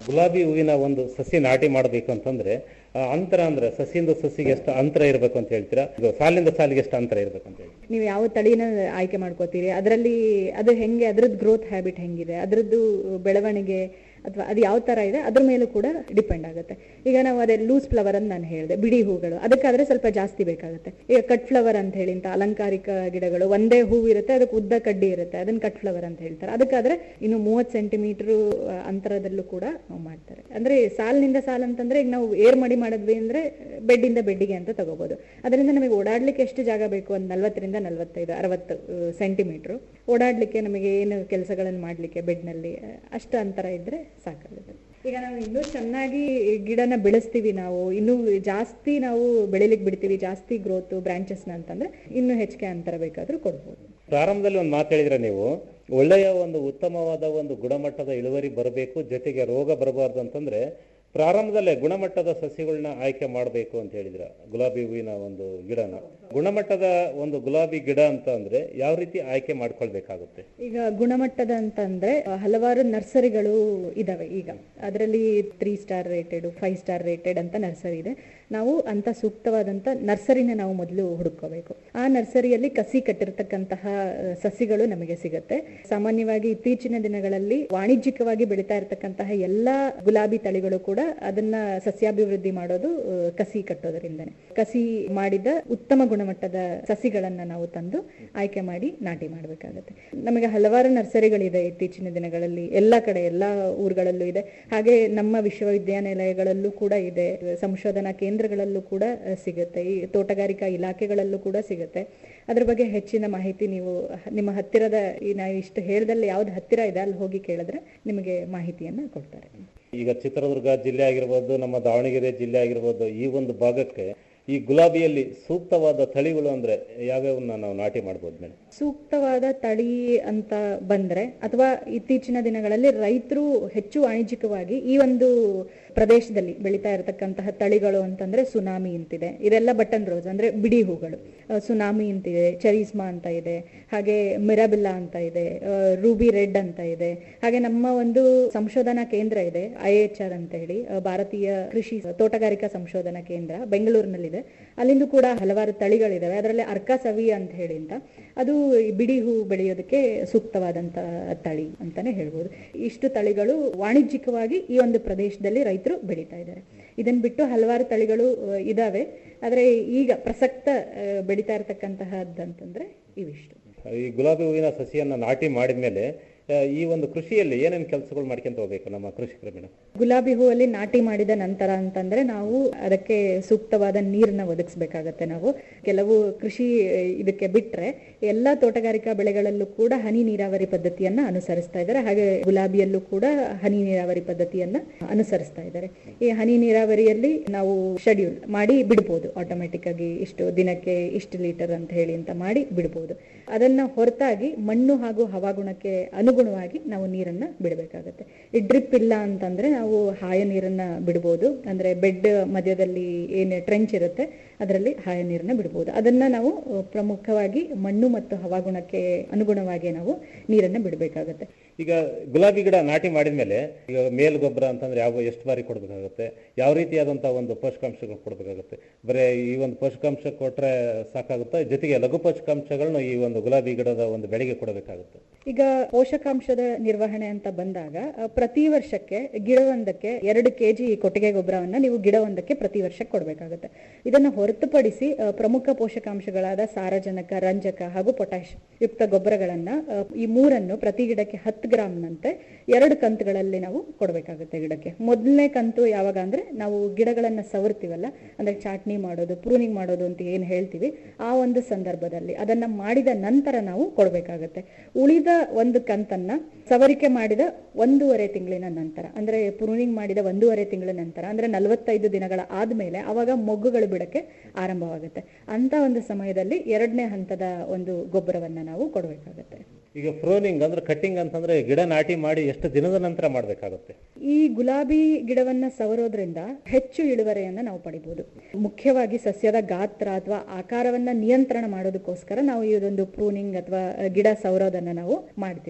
ಗುಲಾಬಿ ಹೂವಿನ ಒಂದು ಸಸಿ ನಾಟಿ ಮಾಡಬೇಕು ಅಂತಂದ್ರೆ ಆ ಅಂತರ ಅಂದ್ರೆ ಸಸಿಯಿಂದ ಸಸಿಗೆ ಎಷ್ಟು ಅಂತರ ಇರಬೇಕು ಅಂತ ಹೇಳ್ತೀರಾ ಇದು ಸಾಲಿಂದ ಸಾಲಿಗೆ ಎಷ್ಟು ಅಂತರ ಇರಬೇಕು ಅಂತ ಹೇಳಿ ನೀವು ಯಾವ ತಳಿನ ಆಯ್ಕೆ ಮಾಡ್ಕೋತೀರಿ ಅದರಲ್ಲಿ ಅದು ಹೆಂಗೆ ಅದ್ರದ್ದು ಗ್ರೋತ್ ಹ್ಯಾಬಿಟ್ ಹೆಂಗಿದೆ ಅದರದ್ದು ಬೆಳವಣಿಗೆ ಅಥವಾ ಅದು ಯಾವ ತರ ಇದೆ ಅದ್ರ ಮೇಲೂ ಕೂಡ ಡಿಪೆಂಡ್ ಆಗುತ್ತೆ ಈಗ ನಾವು ಅದೇ ಲೂಸ್ ಫ್ಲವರ್ ಅಂತ ನಾನು ಹೇಳಿದೆ ಬಿಡಿ ಹೂಗಳು ಅದಕ್ಕಾದ್ರೆ ಸ್ವಲ್ಪ ಜಾಸ್ತಿ ಬೇಕಾಗುತ್ತೆ ಈಗ ಕಟ್ ಫ್ಲವರ್ ಅಂತ ಹೇಳಿ ಇಂಥ ಅಲಂಕಾರಿಕ ಗಿಡಗಳು ಒಂದೇ ಹೂವು ಇರುತ್ತೆ ಅದಕ್ಕೆ ಉದ್ದ ಕಡ್ಡಿ ಇರುತ್ತೆ ಅದನ್ನ ಕಟ್ ಫ್ಲವರ್ ಅಂತ ಹೇಳ್ತಾರೆ ಅದಕ್ಕಾದ್ರೆ ಇನ್ನು ಮೂವತ್ತು ಸೆಂಟಿಮೀಟರ್ ಅಂತರದಲ್ಲೂ ಕೂಡ ನಾವು ಮಾಡ್ತಾರೆ ಅಂದ್ರೆ ಸಾಲಿನಿಂದ ಸಾಲ್ ಅಂತಂದ್ರೆ ಈಗ ನಾವು ಏರ್ ಮಾಡಿ ಮಾಡಿದ್ವಿ ಅಂದ್ರೆ ಬೆಡ್ಡಿಂದ ಬೆಡ್ಡಿಗೆ ಅಂತ ತಗೋಬಹುದು ಅದರಿಂದ ನಮಗೆ ಓಡಾಡ್ಲಿಕ್ಕೆ ಎಷ್ಟು ಜಾಗ ಬೇಕು ಒಂದು ನಲ್ವತ್ತರಿಂದ ನಲ್ವತ್ತೈದು ಅರವತ್ತು ಸೆಂಟಿಮೀಟರ್ ಓಡಾಡ್ಲಿಕ್ಕೆ ನಮಗೆ ಏನು ಕೆಲಸಗಳನ್ನು ಮಾಡ್ಲಿಕ್ಕೆ ಬೆಡ್ನಲ್ಲಿ ಅಷ್ಟು ಅಂತರ ಇದ್ರೆ ಸಾಕಾಗುತ್ತೆ ಈಗ ನಾವು ಇನ್ನೂ ಚೆನ್ನಾಗಿ ಗಿಡನ ಬೆಳೆಸ್ತೀವಿ ನಾವು ಇನ್ನೂ ಜಾಸ್ತಿ ನಾವು ಬೆಳಿಲಿಕ್ಕೆ ಬಿಡ್ತೀವಿ ಜಾಸ್ತಿ ಗ್ರೋತ್ ಬ್ರಾಂಚಸ್ನ ಅಂತಂದ್ರೆ ಇನ್ನೂ ಹೆಚ್ಚಿಗೆ ಅಂತರ ಬೇಕಾದ್ರೂ ಕೊಡ್ಬೋದು ಪ್ರಾರಂಭದಲ್ಲಿ ಒಂದು ಮಾತು ಹೇಳಿದ್ರೆ ನೀವು ಒಳ್ಳೆಯ ಒಂದು ಉತ್ತಮವಾದ ಒಂದು ಗುಣಮಟ್ಟದ ಇಳುವರಿ ಬರಬೇಕು ಜೊತೆಗೆ ರೋಗ ಬರಬಾರ್ದು ಅಂತಂದ್ರೆ ಪ್ರಾರಂಭದಲ್ಲೇ ಗುಣಮಟ್ಟದ ಸಸಿಗಳನ್ನ ಆಯ್ಕೆ ಮಾಡಬೇಕು ಅಂತ ಹೇಳಿದ್ರ ಗುಲಾಬಿ ಹೂವಿನ ಒಂದು ಗಿಡನ ಗುಣಮಟ್ಟದ ಒಂದು ಗುಲಾಬಿ ಗಿಡ ಅಂತ ಅಂದ್ರೆ ಯಾವ ರೀತಿ ಆಯ್ಕೆ ಮಾಡ್ಕೊಳ್ಬೇಕಾಗುತ್ತೆ ಈಗ ಗುಣಮಟ್ಟದ ಅಂತಂದ್ರೆ ಆ, ಹಲವಾರು ನರ್ಸರಿಗಳು ಇದಾವೆ ಈಗ ಅದರಲ್ಲಿ three star rated five star rated ಅಂತ ನರ್ಸರಿ ಇದೆ ನಾವು ಅಂತ ಸೂಕ್ತವಾದಂತ ನರ್ಸರಿನ ನಾವು ಮೊದಲು ಹುಡುಕೋಬೇಕು ಆ ನರ್ಸರಿಯಲ್ಲಿ ಕಸಿ ಕಟ್ಟಿರ್ತಕ್ಕಂತಹ ಆ, ಸಸಿಗಳು ನಮಗೆ ಸಿಗುತ್ತೆ ಸಾಮಾನ್ಯವಾಗಿ ಇತ್ತೀಚಿನ ದಿನಗಳಲ್ಲಿ ವಾಣಿಜ್ಯಿಕವಾಗಿ ಬೆಳೀತಾ ಇರತಕ್ಕಂತಹ ಎಲ್ಲಾ ಗುಲಾಬಿ ತಳಿಗಳು ಕೂಡ ಅದನ್ನ ಸಸ್ಯಾಭಿವೃದ್ಧಿ ಮಾಡೋದು ಆ, ಕಸಿ ಕಟ್ಟೋದರಿಂದನೇ ಕಸಿ ಮಾಡಿದ ಉತ್ತಮ ಗುಣಮಟ್ಟದ ಸಸಿಗಳನ್ನ ನಾವು ತಂದು ಆಯ್ಕೆ ಮಾಡಿ ನಾಟಿ ಮಾಡಬೇಕಾಗುತ್ತೆ ನಮಗೆ ಹಲವಾರು ನರ್ಸರಿಗಳಿದೆ ಇತ್ತೀಚಿನ ದಿನಗಳಲ್ಲಿ ಎಲ್ಲ ಕಡೆ ಎಲ್ಲ ಊರುಗಳಲ್ಲೂ ಇದೆ ಹಾಗೆ ನಮ್ಮ ವಿಶ್ವವಿದ್ಯಾನಿಲಯಗಳಲ್ಲೂ ಕೂಡ ಇದೆ ಸಂಶೋಧನಾ ಕೇಂದ್ರಗಳಲ್ಲೂ ಕೂಡ ಆ, ಸಿಗುತ್ತೆ ಈ ತೋಟಗಾರಿಕಾ ಇಲಾಖೆಗಳಲ್ಲೂ ಕೂಡ ಸಿಗುತ್ತೆ ಅದ್ರ ಬಗ್ಗೆ ಹೆಚ್ಚಿನ ಮಾಹಿತಿ ನೀವು ನಿಮ್ಮ ಹತ್ತಿರದ ಈ ನಾವು ಇಷ್ಟು ಹೇಳ್ದಲ್ಲಿ ಯಾವ್ದು ಹತ್ತಿರ ಇದೆ ಅಲ್ಲಿ ಹೋಗಿ ಕೇಳಿದ್ರೆ ನಿಮಗೆ ಮಾಹಿತಿಯನ್ನ ಕೊಡ್ತಾರೆ ಈಗ ಚಿತ್ರದುರ್ಗ ಜಿಲ್ಲೆ ಆಗಿರ್ಬೋದು ನಮ್ಮ ದಾವಣಗೆರೆ ಜಿಲ್ಲೆ ಆಗಿರ್ಬೋದು ಈ ಒಂದು ಭಾಗಕ್ಕೆ ಈ ಗುಲಾಬಿಯಲ್ಲಿ ಸೂಕ್ತವಾದ ತಳಿಗಳು ಅಂದ್ರೆ ಯಾವ್ಯಾವನ್ನ ನಾವು ನಾಟಿ ಮಾಡ್ಬೋದು ಮೇಡಮ್ ಸೂಕ್ತವಾದ ತಳಿ ಅಂತ ಬಂದ್ರೆ ಅಥವಾ ಇತ್ತೀಚಿನ ದಿನಗಳಲ್ಲಿ ರೈತರು ಹೆಚ್ಚು ವಾಣಿಜ್ಯಿಕವಾಗಿ ಈ ಒಂದು ಪ್ರದೇಶದಲ್ಲಿ ಬೆಳೀತಾ ಇರತಕ್ಕಂತಹ ತಳಿಗಳು ಅಂತಂದ್ರೆ ಸುನಾಮಿ ಅಂತಿದೆ ಇದೆಲ್ಲ ಬಟನ್ ರೋಸ್ ಅಂದ್ರೆ ಬಿಡಿ ಹೂಗಳು ಆ, ಸುನಾಮಿ ಅಂತಿದೆ ಚರೀಸ್ಮಾ ಅಂತ ಇದೆ ಹಾಗೆ ಮಿರಾಬಿಲ್ಲಾ ಅಂತ ಇದೆ ಆ, ರೂಬಿ ರೆಡ್ ಅಂತ ಇದೆ ಹಾಗೆ ನಮ್ಮ ಒಂದು ಸಂಶೋಧನಾ ಕೇಂದ್ರ ಇದೆ ಐ ಎಚ್ ಆರ್ ಅಂತ ಹೇಳಿ ಆ, ಭಾರತೀಯ ಕೃಷಿ ತೋಟಗಾರಿಕಾ ಸಂಶೋಧನಾ ಕೇಂದ್ರ ಬೆಂಗಳೂರಿನಲ್ಲಿದೆ ಅಲ್ಲಿಂದ ಕೂಡ ಹಲವಾರು ತಳಿಗಳಿದಾವೆ ಅದರಲ್ಲಿ ಅರ್ಕಾ ಸವಿ ಅಂತ ಹೇಳಿ ಅಂತ ಅದು ಈ ಬಿಡಿ ಹೂ ಬೆಳೆಯೋದಕ್ಕೆ ಸೂಕ್ತವಾದಂತ ತಳಿ ಅಂತಾನೆ ಹೇಳ್ಬೋದು ಇಷ್ಟು ತಳಿಗಳು ವಾಣಿಜ್ಯಿಕವಾಗಿ ಈ ಒಂದು ಪ್ರದೇಶದಲ್ಲಿ ರೈತರು ಬೆಳೀತಾ ಇದ್ದಾರೆ ಇದನ್ನ ಬಿಟ್ಟು ಹಲವಾರು ತಳಿಗಳು ಆ, ಇದಾವೆ ಆದ್ರೆ ಈಗ ಪ್ರಸಕ್ತ ಆ, ಬೆಳೀತಾ ಇರತಕ್ಕಂತಹದ್ದಂತಂದ್ರೆ ಇವಿಷ್ಟು ಈ ಗುಲಾಬಿ ಹೂವಿನ ಸಸಿಯನ್ನ ನಾಟಿ ಮಾಡಿದ್ಮೇಲೆ ಆ, ಈ ಒಂದು ಕೃಷಿಯಲ್ಲಿ ಏನೇನು ಕೆಲಸಗಳು ಮಾಡ್ಕೊಂತ ಹೋಗ್ಬೇಕು ನಮ್ಮ ಕೃಷಿಕರು ಮೇಡಮ್ ಗುಲಾಬಿ ಹೂವಲ್ಲಿ ನಾಟಿ ಮಾಡಿದ ನಂತರ ಅಂತಂದ್ರೆ ನಾವು ಅದಕ್ಕೆ ಸೂಕ್ತವಾದ ನೀರನ್ನ ಒದಗಿಸ್ಬೇಕಾಗತ್ತೆ ನಾವು ಕೆಲವು ಕೃಷಿ ಆ, ಇದಕ್ಕೆ ಬಿಟ್ರೆ ಎಲ್ಲಾ ತೋಟಗಾರಿಕಾ ಬೆಳೆಗಳಲ್ಲೂ ಕೂಡ ಹನಿ ನೀರಾವರಿ ಪದ್ಧತಿಯನ್ನ ಅನುಸರಿಸ್ತಾ ಇದ್ದಾರೆ ಹಾಗೆ ಗುಲಾಬಿಯಲ್ಲೂ ಕೂಡ ಹನಿ ನೀರಾವರಿ ಪದ್ಧತಿಯನ್ನ ಅನುಸರಿಸ್ತಾ ಇದ್ದಾರೆ ಈ ಹನಿ ನೀರಾವರಿಯಲ್ಲಿ ನಾವು ಶೆಡ್ಯೂಲ್ ಮಾಡಿ ಬಿಡ್ಬೋದು ಆಟೋಮೆಟಿಕ್ ಆಗಿ ಇಷ್ಟು ದಿನಕ್ಕೆ ಇಷ್ಟು ಲೀಟರ್ ಅಂತ ಹೇಳಿ ಅಂತ ಮಾಡಿ ಬಿಡ್ಬೋದು ಅದನ್ನ ಹೊರತಾಗಿ ಮಣ್ಣು ಹಾಗೂ ಹವಾಗುಣಕ್ಕೆ ಅನುಗುಣವಾಗಿ ನಾವು ನೀರನ್ನ ಬಿಡಬೇಕಾಗತ್ತೆ ಈ ಡ್ರಿಪ್ ಇಲ್ಲ ಅಂತಂದ್ರೆ ನಾವು ಹಾಯ ನೀರನ್ನ ಬಿಡ್ಬೋದು ಅಂದ್ರೆ ಬೆಡ್ ಮಧ್ಯದಲ್ಲಿ ಏನು ಟ್ರೆಂಚ್ ಇರುತ್ತೆ ಅದರಲ್ಲಿ ಹಾಯ ನೀರನ್ನ ಬಿಡ್ಬೋದು ಅದನ್ನ ನಾವು ಅಹ್, ಪ್ರಮುಖವಾಗಿ ಮಣ್ಣು ಮತ್ತು ಹವಾಗುಣಕ್ಕೆ ಅನುಗುಣವಾಗಿ ನಾವು ನೀರನ್ನ ಬಿಡಬೇಕಾಗತ್ತೆ ಈಗ ಗುಲಾಬಿ ಗಿಡ ನಾಟಿ ಮಾಡಿದ್ಮೇಲೆ ಈಗ ಮೇಲ್ ಗೊಬ್ಬರ ಅಂತಂದ್ರೆ ಯಾವ ಎಷ್ಟು ಬಾರಿ ಕೊಡ್ಬೇಕಾಗುತ್ತೆ ಯಾವ ರೀತಿಯಾದಂತಹ ಒಂದು ಪೋಷಕಾಂಶಗಳು ಕೊಡ್ಬೇಕಾಗುತ್ತೆ ಬರೀ ಈ ಒಂದು ಪೋಷಕಾಂಶ ಕೊಟ್ರೆ ಸಾಕಾಗುತ್ತಾ ಜೊತೆಗೆ ಲಘು ಪೋಷಕಾಂಶಗಳನ್ನ ಈ ಒಂದು ಗುಲಾಬಿ ಗಿಡದ ಒಂದು ಬೆಳೆಗೆ ಕೊಡಬೇಕಾಗುತ್ತೆ ಈಗ ಪೋಷಕಾಂಶದ ನಿರ್ವಹಣೆ ಅಂತ ಬಂದಾಗ ಅಹ್, ಪ್ರತಿ ವರ್ಷಕ್ಕೆ ಗಿಡವೊಂದಕ್ಕೆ ಎರಡು ಕೆಜಿ ಕೊಟ್ಟಿಗೆ ಗೊಬ್ಬರವನ್ನ ನೀವು ಗಿಡವೊಂದಕ್ಕೆ ಪ್ರತಿ ವರ್ಷ ಕೊಡಬೇಕಾಗುತ್ತೆ ಇದನ್ನ ಹೊರತುಪಡಿಸಿ ಅಹ್, ಪ್ರಮುಖ ಪೋಷಕಾಂಶಗಳಾದ ಸಾರಜನಕ ರಂಜಕ ಹಾಗೂ ಪೊಟ್ಯಾಶ್ ಯುಕ್ತ ಗೊಬ್ಬರಗಳನ್ನ ಅಹ್, ಈ ಮೂರನ್ನು ಪ್ರತಿ ಗಿಡಕ್ಕೆ ಹತ್ತು ಗ್ರಾಮ್ನಂತೆ ಎರಡು ಕಂತುಗಳಲ್ಲಿ ನಾವು ಕೊಡಬೇಕಾಗುತ್ತೆ ಗಿಡಕ್ಕೆ ಮೊದಲನೇ ಕಂತು ಯಾವಾಗ ಅಂದ್ರೆ ನಾವು ಗಿಡಗಳನ್ನ ಸವರ್ತೀವಲ್ಲ ಅಂದ್ರೆ ಚಾಟ್ನಿ ಮಾಡೋದು ಪ್ರೂನಿಂಗ್ ಮಾಡೋದು ಅಂತ ಏನ್ ಹೇಳ್ತೀವಿ ಆ ಒಂದು ಸಂದರ್ಭದಲ್ಲಿ ಅದನ್ನ ಮಾಡಿದ ನಂತರ ನಾವು ಕೊಡಬೇಕಾಗತ್ತೆ ಉಳಿದ ಒಂದು ಕಂತನ್ನ ಸವರಿಕೆ ಮಾಡಿದ ಒಂದೂವರೆ ತಿಂಗಳಿನ ನಂತರ ಅಂದ್ರೆ ಪ್ರೂನಿಂಗ್ ಮಾಡಿದ ಒಂದೂವರೆ ತಿಂಗಳ ನಂತರ ಅಂದ್ರೆ ನಲವತ್ತೈದು ದಿನಗಳ ಆದ್ಮೇಲೆ ಅವಾಗ ಮೊಗ್ಗುಗಳು ಬಿಡಕ್ಕೆ ಆರಂಭವಾಗುತ್ತೆ ಅಂತ ಒಂದು ಸಮಯದಲ್ಲಿ ಎರಡನೇ ಹಂತದ ಒಂದು ಗೊಬ್ಬರವನ್ನ ನಾವು ಕೊಡಬೇಕಾಗತ್ತೆ ಈಗ ಫ್ರೋನಿಂಗ್ ಅಂದ್ರೆ ಕಟ್ಟಿಂಗ್ ಅಂತಂದ್ರೆ ಗಿಡ ನಾಟಿ ಮಾಡಿ ಎಷ್ಟು ದಿನದ ನಂತರ ಮಾಡಬೇಕಾಗುತ್ತೆ ಈ ಗುಲಾಬಿ ಗಿಡವನ್ನ ಸವರೋದ್ರಿಂದ ಹೆಚ್ಚು ಇಳುವರಿಯನ್ನ ನಾವು ಪಡಿಬಹುದು ಮುಖ್ಯವಾಗಿ ಸಸ್ಯದ ಗಾತ್ರ ಅಥವಾ ಆಕಾರವನ್ನ ನಿಯಂತ್ರಣ ಮಾಡೋದಕ್ಕೋಸ್ಕರ ನಾವು ಇದೊಂದು ಪ್ರೂನಿಂಗ್ ಅಥವಾ ಗಿಡ ಸವರೋದನ್ನ ನಾವು ಮಾಡ್ತೀವಿ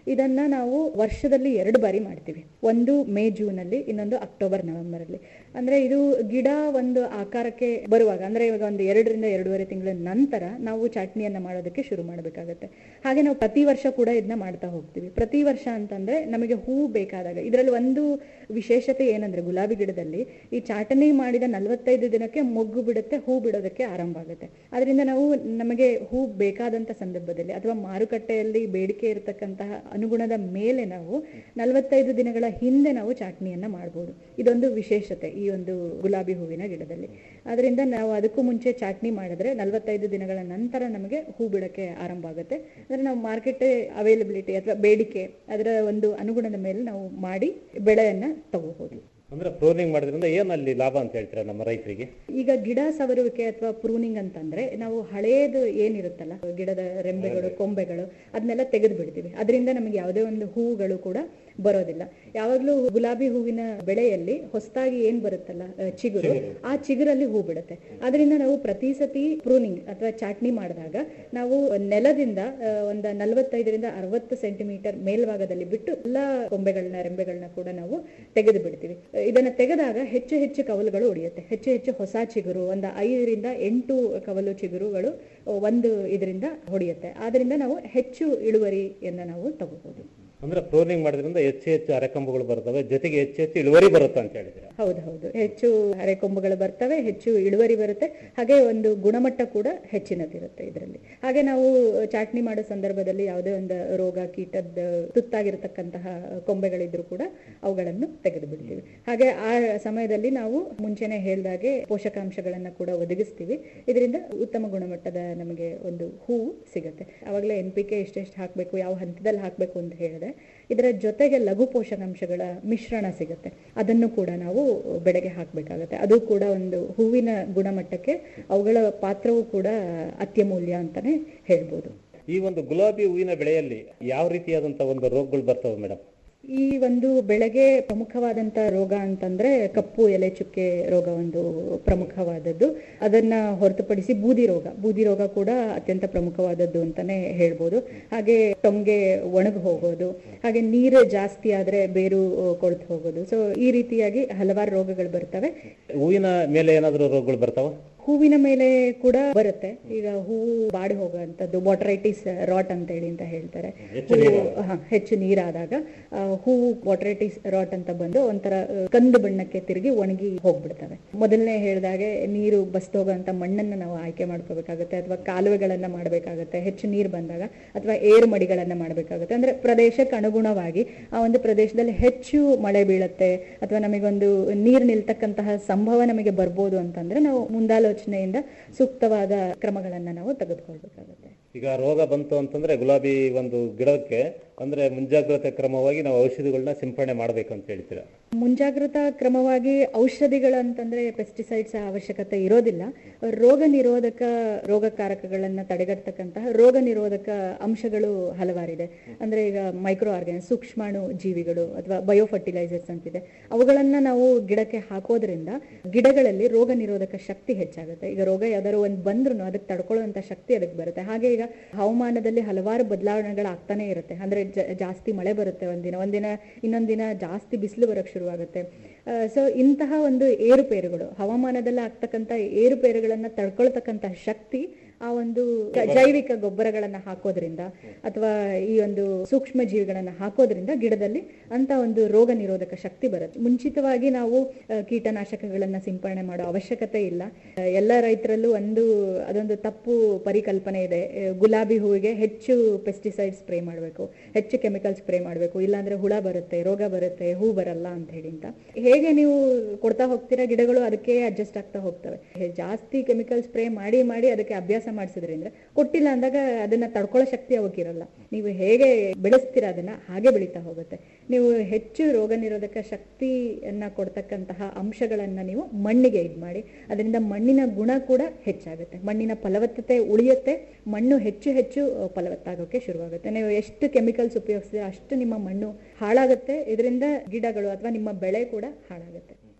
ಇದನ್ನ ನಾವು ವರ್ಷದಲ್ಲಿ ಎರಡು ಬಾರಿ ಮಾಡ್ತೀವಿ ಒಂದು ಮೇ ಜೂನ್ ಅಲ್ಲಿ ಇನ್ನೊಂದು ಅಕ್ಟೋಬರ್ ನವೆಂಬರ್ ಅಲ್ಲಿ ಅಂದ್ರೆ ಇದು ಗಿಡ ಒಂದು ಆಕಾರಕ್ಕೆ ಬರುವಾಗ ಅಂದ್ರೆ ಇವಾಗ ಒಂದು ಎರಡರಿಂದ ಎರಡೂವರೆ ತಿಂಗಳ ನಂತರ ನಾವು ಚಟ್ನಿಯನ್ನ ಮಾಡೋದಕ್ಕೆ ಶುರು ಮಾಡಬೇಕಾಗತ್ತೆ ಹಾಗೆ ನಾವು ಪ್ರತಿ ವರ್ಷ ಕೂಡ ಇದನ್ನ ಮಾಡ್ತಾ ಹೋಗ್ತೀವಿ ಪ್ರತಿ ವರ್ಷ ಅಂತಂದ್ರೆ ನಮಗೆ ಹೂ ಬೇಕಾದಾಗ ಇದರಲ್ಲಿ ಒಂದು ವಿಶೇಷತೆ ಏನಂದ್ರೆ ಗುಲಾಬಿ ಗಿಡದಲ್ಲಿ ಈ ಚಾಟನಿ ಮಾಡಿದ ನಲವತ್ತೈದು ದಿನಕ್ಕೆ ಮೊಗ್ಗು ಬಿಡುತ್ತೆ ಹೂ ಬಿಡೋದಕ್ಕೆ ಆರಂಭ ಆಗುತ್ತೆ ಅದರಿಂದ ನಾವು ನಮಗೆ ಹೂ ಬೇಕಾದಂತ ಸಂದರ್ಭದಲ್ಲಿ ಅಥವಾ ಮಾರುಕಟ್ಟೆಯಲ್ಲಿ ಬೇಡಿಕೆ ಇರತಕ್ಕಂತಹ ಅನುಗುಣದ ಮೇಲೆ ನಾವು ನಲವತ್ತೈದು ದಿನಗಳ ಹಿಂದೆ ನಾವು ಚಾಟ್ನಿಯನ್ನ ಮಾಡಬಹುದು ಇದೊಂದು ವಿಶೇಷತೆ ಈ ಒಂದು ಗುಲಾಬಿ ಹೂವಿನ ಗಿಡದಲ್ಲಿ ಅದರಿಂದ ನಾವು ಅದಕ್ಕೂ ಮುಂಚೆ ಚಾಟ್ನಿ ಮಾಡಿದ್ರೆ ನಲವತ್ತೈದು ದಿನಗಳ ನಂತರ ನಮಗೆ ಹೂ ಬಿಡಕ್ಕೆ ಆರಂಭ ಆಗುತ್ತೆ ಅಂದ್ರೆ ನಾವು ಮಾರ್ಕೆಟ್ ಅವೈಲಬಿಲಿಟಿ ಅಥವಾ ಬೇಡಿಕೆ ಅದರ ಒಂದು ಅನುಗುಣದ ಮೇಲೆ ನಾವು ಮಾಡಿ ಬೆಳೆಯನ್ನ ತಗೋಬಹುದು ಅಂದ್ರೆ ಪ್ರೂನಿಂಗ್ ಮಾಡೋದ್ರಿಂದ ಏನ್ ಅಲ್ಲಿ ಲಾಭ ಅಂತ ಹೇಳ್ತೀರಾ ನಮ್ಮ ರೈತರಿಗೆ ಈಗ ಗಿಡ ಸವರುವಿಕೆ ಅಥವಾ ಪ್ರೂನಿಂಗ್ ಅಂತಂದ್ರೆ ನಾವು ಹಳೇದು ಏನಿರುತ್ತಲ್ಲ ಗಿಡದ ರೆಂಬೆಗಳು ಕೊಂಬೆಗಳು ಅದನ್ನೆಲ್ಲ ತೆಗೆದು ಬಿಡ್ತೀವಿ ಅದರಿಂದ ನಮಗೆ ಯಾವುದೇ ಒಂದು ಹೂಗಳು ಕೂಡ ಬರೋದಿಲ್ಲ ಯಾವಾಗ್ಲೂ ಗುಲಾಬಿ ಹೂವಿನ ಬೆಳೆಯಲ್ಲಿ ಹೊಸದಾಗಿ ಏನ್ ಬರುತ್ತಲ್ಲ ಆ, ಚಿಗುರು ಆ ಚಿಗುರಲ್ಲಿ ಹೂ ಬಿಡುತ್ತೆ ಅದರಿಂದ ನಾವು ಪ್ರತಿ ಸತಿ ಪ್ರೂನಿಂಗ್ ಅಥವಾ ಚಾಟ್ನಿ ಮಾಡಿದಾಗ ನಾವು ನೆಲದಿಂದ ಆ, ಒಂದು ನಲವತ್ತೈದರಿಂದ ಅರವತ್ತು ಸೆಂಟಿಮೀಟರ್ ಮೇಲ್ಭಾಗದಲ್ಲಿ ಬಿಟ್ಟು ಎಲ್ಲಾ ಕೊಂಬೆಗಳನ್ನ ರೆಂಬೆಗಳನ್ನ ಕೂಡ ನಾವು ತೆಗೆದು ಬಿಡ್ತೀವಿ ಇದನ್ನ ತೆಗೆದಾಗ ಹೆಚ್ಚು ಹೆಚ್ಚು ಕವಲುಗಳು ಉಳಿಯುತ್ತೆ ಹೆಚ್ಚು ಹೆಚ್ಚು ಹೊಸ ಚಿಗುರು ಒಂದು ಐದರಿಂದ ಎಂಟು ಕವಲು ಚಿಗುರುಗಳು ಒಂದು ಇದರಿಂದ ಹೊಡೆಯುತ್ತೆ ಆದ್ರಿಂದ ನಾವು ಹೆಚ್ಚು ಇಳುವರಿಯನ್ನ ನಾವು ತಗೋಬಹುದು ಅಂದ್ರೆ ಪ್ರೂನಿಂಗ್ ಮಾಡೋದ್ರಿಂದ ಹೆಚ್ಚು ಹೆಚ್ಚು ಅರೆಕಂಬಗಳು ಬರ್ತವೆ ಜೊತೆಗೆ ಹೆಚ್ಚು ಹೆಚ್ಚು ಇಳುವರಿ ಬರುತ್ತೆ ಅಂತ ಹೇಳಿದ್ರೆ ಹೌದು ಹೌದು ಹೆಚ್ಚು ಅರೆಕೊಂಬುಗಳು ಬರ್ತವೆ ಹೆಚ್ಚು ಇಳುವರಿ ಬರುತ್ತೆ ಹಾಗೆ ಒಂದು ಗುಣಮಟ್ಟ ಕೂಡ ಹೆಚ್ಚಿನದಿರುತ್ತೆ ಇದರಲ್ಲಿ ಹಾಗೆ ನಾವು ಚಾಟ್ನಿ ಮಾಡೋ ಸಂದರ್ಭದಲ್ಲಿ ಯಾವುದೇ ಒಂದು ರೋಗ ಕೀಟದ ತುತ್ತಾಗಿರತಕ್ಕಂತಹ ಕೊಂಬೆಗಳಿದ್ರು ಕೂಡ ಅವುಗಳನ್ನು ತೆಗೆದು ಬಿಡ್ತೀವಿ ಹಾಗೆ ಆ ಸಮಯದಲ್ಲಿ ನಾವು ಮುಂಚೆನೆ ಹೇಳ್ದಾಗೆ ಪೋಷಕಾಂಶಗಳನ್ನ ಕೂಡ ಒದಗಿಸ್ತೀವಿ ಇದರಿಂದ ಉತ್ತಮ ಗುಣಮಟ್ಟದ ನಮಗೆ ಒಂದು ಹೂವು ಸಿಗುತ್ತೆ ಅವಾಗಲೇ ಎನ್ ಪಿ ಕೆ ಎಷ್ಟೆಷ್ಟು ಹಾಕಬೇಕು ಯಾವ ಹಂತದಲ್ಲಿ ಹಾಕಬೇಕು ಅಂತ ಹೇಳಿದೆ ಇದರ ಜೊತೆಗೆ ಲಘು ಪೋಷಕಾಂಶಗಳ ಮಿಶ್ರಣ ಸಿಗುತ್ತೆ ಅದನ್ನು ಕೂಡ ನಾವು ಬೆಳೆಗೆ ಹಾಕಬೇಕಾಗತ್ತೆ ಅದು ಕೂಡ ಒಂದು ಹೂವಿನ ಗುಣಮಟ್ಟಕ್ಕೆ ಅವುಗಳ ಪಾತ್ರವೂ ಕೂಡ ಅತ್ಯಮೂಲ್ಯ ಅಂತಾನೆ ಹೇಳ್ಬೋದು ಈ ಒಂದು ಗುಲಾಬಿ ಹೂವಿನ ಬೆಳೆಯಲ್ಲಿ ಯಾವ ರೀತಿಯಾದಂತ ಒಂದು ರೋಗಗಳು ಬರ್ತವೆ ಮೇಡಮ್ ಈ ಒಂದು ಬೆಳೆಗೆ ಪ್ರಮುಖವಾದಂತ ರೋಗ ಅಂತಂದ್ರೆ ಕಪ್ಪು ಎಲೆ ಚುಕ್ಕೆ ರೋಗ ಒಂದು ಪ್ರಮುಖವಾದದ್ದು ಅದನ್ನ ಹೊರತುಪಡಿಸಿ ಬೂದಿ ರೋಗ ಬೂದಿ ರೋಗ ಕೂಡ ಅತ್ಯಂತ ಪ್ರಮುಖವಾದದ್ದು ಅಂತಾನೆ ಹೇಳ್ಬೋದು ಹಾಗೆ ಟೊಂಗೆ ಒಣಗಿ ಹೋಗೋದು ಹಾಗೆ ನೀರು ಜಾಸ್ತಿ ಆದ್ರೆ ಬೇರು ಕೊಳ್ತು ಹೋಗೋದು ಸೊ ಈ ರೀತಿಯಾಗಿ ಹಲವಾರು ರೋಗಗಳು ಬರ್ತವೆ ಹೂವಿನ ಮೇಲೆ ಏನಾದರೂ ರೋಗಗಳು ಬರ್ತಾವ ಹೂವಿನ ಮೇಲೆ ಕೂಡ ಬರುತ್ತೆ ಈಗ ಹೂವು ಬಾಡಿ ಹೋಗುವಂಥದ್ದು ವಾಟರೈಟಿಸ್ ರಾಟ್ ಅಂತ ಹೇಳಿ ಅಂತ ಹೇಳ್ತಾರೆ ಹೆಚ್ಚು ಹೂವು- ನೀರಾದಾಗ. ಹಾ, ಹೆಚ್ಚು ನೀರಾದಾಗ ಆ, ಹೂವು ವಾಟರೈಟಿಸ್ ರಾಟ್ ಅಂತ ಬಂದು ಒಂಥರ ಆ, ಕಂದು ಬಣ್ಣಕ್ಕೆ ತಿರುಗಿ ಒಣಗಿ ಹೋಗ್ಬಿಡ್ತವೆ ಮೊದಲನೇ ಹೇಳ್ದಾಗೆ ನೀರು ಬಸ್ದು ಹೋಗುವಂತ ಮಣ್ಣನ್ನ ನಾವು ಆಯ್ಕೆ ಮಾಡ್ಕೋಬೇಕಾಗುತ್ತೆ ಅಥವಾ ಕಾಲುವೆಗಳನ್ನ ಮಾಡಬೇಕಾಗುತ್ತೆ ಹೆಚ್ಚು ನೀರು ಬಂದಾಗ ಅಥವಾ ಏರು ಮಡಿಗಳನ್ನ ಮಾಡಬೇಕಾಗುತ್ತೆ ಅಂದ್ರೆ ಪ್ರದೇಶಕ್ಕೆ ಅನುಗುಣವಾಗಿ ಆ ಒಂದು ಪ್ರದೇಶದಲ್ಲಿ ಹೆಚ್ಚು ಮಳೆ ಬೀಳುತ್ತೆ ಅಥವಾ ನಮಗೊಂದು ನೀರು ನಿಲ್ತಕ್ಕಂತಹ ಸಂಭವ ನಮಗೆ ಬರ್ಬೋದು ಅಂತಂದ್ರೆ ನಾವು ಮುಂದಾಲೋಚನೆಯಿಂದ ಸೂಕ್ತವಾದ ಕ್ರಮಗಳನ್ನ ನಾವು ತೆಗೆದುಕೊಳ್ಬೇಕಾಗುತ್ತೆ ಈಗ ರೋಗ ಬಂತು ಅಂತಂದ್ರೆ ಗುಲಾಬಿ ಒಂದು ಗಿಡಕ್ಕೆ ಅಂದ್ರೆ ಮುಂಜಾಗ್ರತೆ ಕ್ರಮವಾಗಿ ನಾವು ಔಷಧಿಗಳನ್ನ ಸಿಂಪಡಣೆ ಮಾಡ್ಬೇಕು ಅಂತ ಹೇಳ್ತೀರಾ ಮುಂಜಾಗ್ರತಾ ಕ್ರಮವಾಗಿ ಔಷಧಿಗಳಂತಂದ್ರೆ ಪೆಸ್ಟಿಸೈಡ್ಸ್ ಅವಶ್ಯಕತೆ ಇರೋದಿಲ್ಲ ರೋಗ ನಿರೋಧಕ ರೋಗಕಾರಕಗಳನ್ನ ತಡೆಗಟ್ಟತಕ್ಕಂತಹ ರೋಗ ನಿರೋಧಕ ಅಂಶಗಳು ಹಲವಾರಿದೆ ಅಂದ್ರೆ ಈಗ ಮೈಕ್ರೋ ಆರ್ಗ್ಯಾನ್ ಸೂಕ್ಷ್ಮಾಣು ಜೀವಿಗಳು ಅಥವಾ ಬಯೋ ಫರ್ಟಿಲೈಸರ್ಸ್ ಅಂತಿದೆ ಅವುಗಳನ್ನ ನಾವು ಗಿಡಕ್ಕೆ ಹಾಕೋದ್ರಿಂದ ಗಿಡಗಳಲ್ಲಿ ರೋಗ ನಿರೋಧಕ ಶಕ್ತಿ ಹೆಚ್ಚಾಗುತ್ತೆ ಈಗ ರೋಗ ಯಾವ್ದಾದ್ರು ಒಂದು ಬಂದ್ರು ಅದಕ್ಕೆ ತಡ್ಕೊಳ್ಳುವಂತ ಶಕ್ತಿ ಅದಕ್ಕೆ ಬರುತ್ತೆ ಹಾಗೆ ಈಗ ಹವಾಮಾನದಲ್ಲಿ ಹಲವಾರು ಬದಲಾವಣೆಗಳಾಗ್ತಾನೆ ಇರುತ್ತೆ ಅಂದ್ರೆ ಜ- ಜಾಸ್ತಿ ಮಳೆ ಬರುತ್ತೆ ಒಂದಿನ ಒಂದಿನ ಇನ್ನೊಂದ್ ದಿನ ಜಾಸ್ತಿ ಬಿಸಿಲು ಬರಕ್ ಶುರುವಾಗುತ್ತೆ ಸೊ ಇಂತಹ ಒಂದು ಏರುಪೇರುಗಳು ಹವಾಮಾನದಲ್ಲಿ ಆಗ್ತಕ್ಕಂಥ ಏರುಪೇರುಗಳನ್ನ ತಡ್ಕೊಳ್ತಕ್ಕಂಥ ಶಕ್ತಿ ಆ ಒಂದು ಜ- ಜೈವಿಕ ಗೊಬ್ಬರಗಳನ್ನ ಹಾಕೋದ್ರಿಂದ ಅಥವಾ ಈ ಒಂದು ಸೂಕ್ಷ್ಮ ಜೀವಿಗಳನ್ನ ಹಾಕೋದ್ರಿಂದ ಗಿಡದಲ್ಲಿ ಅಂತ ಒಂದು ರೋಗ ನಿರೋಧಕ ಶಕ್ತಿ ಬರುತ್ತೆ ಮುಂಚಿತವಾಗಿ ನಾವು ಆ, ಕೀಟನಾಶಕಗಳನ್ನ ಸಿಂಪರಣೆ ಮಾಡೋ ಅವಶ್ಯಕತೆ ಇಲ್ಲ ಆ, ಎಲ್ಲ ರೈತರಲ್ಲೂ ಒಂದು ಅದೊಂದು ತಪ್ಪು ಪರಿಕಲ್ಪನೆ ಇದೆ ಆ, ಗುಲಾಬಿ ಹೂವಿಗೆ ಹೆಚ್ಚು ಪೆಸ್ಟಿಸೈಡ್ ಸ್ಪ್ರೇ ಮಾಡಬೇಕು ಹೆಚ್ಚು ಕೆಮಿಕಲ್ ಸ್ಪ್ರೇ ಮಾಡಬೇಕು ಇಲ್ಲಾಂದ್ರೆ ಹುಳ ಬರುತ್ತೆ ರೋಗ ಬರುತ್ತೆ ಹೂ ಬರಲ್ಲ ಅಂತ ಹೇಳಿ ಅಂತ ಹೇಗೆ ನೀವು ಕೊಡ್ತಾ ಹೋಗ್ತೀರಾ ಗಿಡಗಳು ಅದಕ್ಕೆ ಅಡ್ಜಸ್ಟ್ ಆಗ್ತಾ ಹೋಗ್ತವೆ ಹೇ- ಜಾಸ್ತಿ ಕೆಮಿಕಲ್ ಸ್ಪ್ರೇ ಮಾಡಿ ಮಾಡಿ ಅದಕ್ಕೆ ಅಭ್ಯಾಸ ಮಾಡಿಸಿದ್ರಿಂದ ಕೊಟ್ಟಿಲ್ಲ ಅಂದಾಗ ಅದನ್ನ ತಡ್ಕೊಳ್ಳೋ ಶಕ್ತಿ ಅವಕ್ಕಿರಲ್ಲ ನೀವು ಹೇಗೆ ಬೆಳೆಸ್ತೀರಾ ಅದನ್ನ ಹಾಗೆ ಬೆಳೀತಾ ಹೋಗುತ್ತೆ ನೀವು ಹೆಚ್ಚು ರೋಗ ನಿರೋಧಕ ಶಕ್ತಿಯನ್ನ ಕೊಡ್ತಕ್ಕಂತಹ ಅಂಶಗಳನ್ನ ನೀವು ಮಣ್ಣಿಗೆ ಇದ್ ಮಾಡಿ ಅದರಿಂದ ಮಣ್ಣಿನ ಗುಣ ಕೂಡ ಹೆಚ್ಚಾಗುತ್ತೆ ಮಣ್ಣಿನ ಫಲವತ್ತತೆ ಉಳಿಯುತ್ತೆ ಮಣ್ಣು ಹೆಚ್ಚು ಹೆಚ್ಚು ಅಹ್, ಫಲವತ್ತಾಗೋಕೆ ಶುರುವಾಗುತ್ತೆ ನೀವು ಎಷ್ಟು ಕೆಮಿಕಲ್ಸ್ ಉಪಯೋಗಿಸಿದ್ರೆ ಅಷ್ಟು ನಿಮ್ಮ ಮಣ್ಣು ಹಾಳಾಗುತ್ತೆ ಇದರಿಂದ ಗಿಡಗಳು ಅಥವಾ ನಿಮ್ಮ ಬೆಳೆ ಕೂಡ ಹಾಳಾಗುತ್ತೆ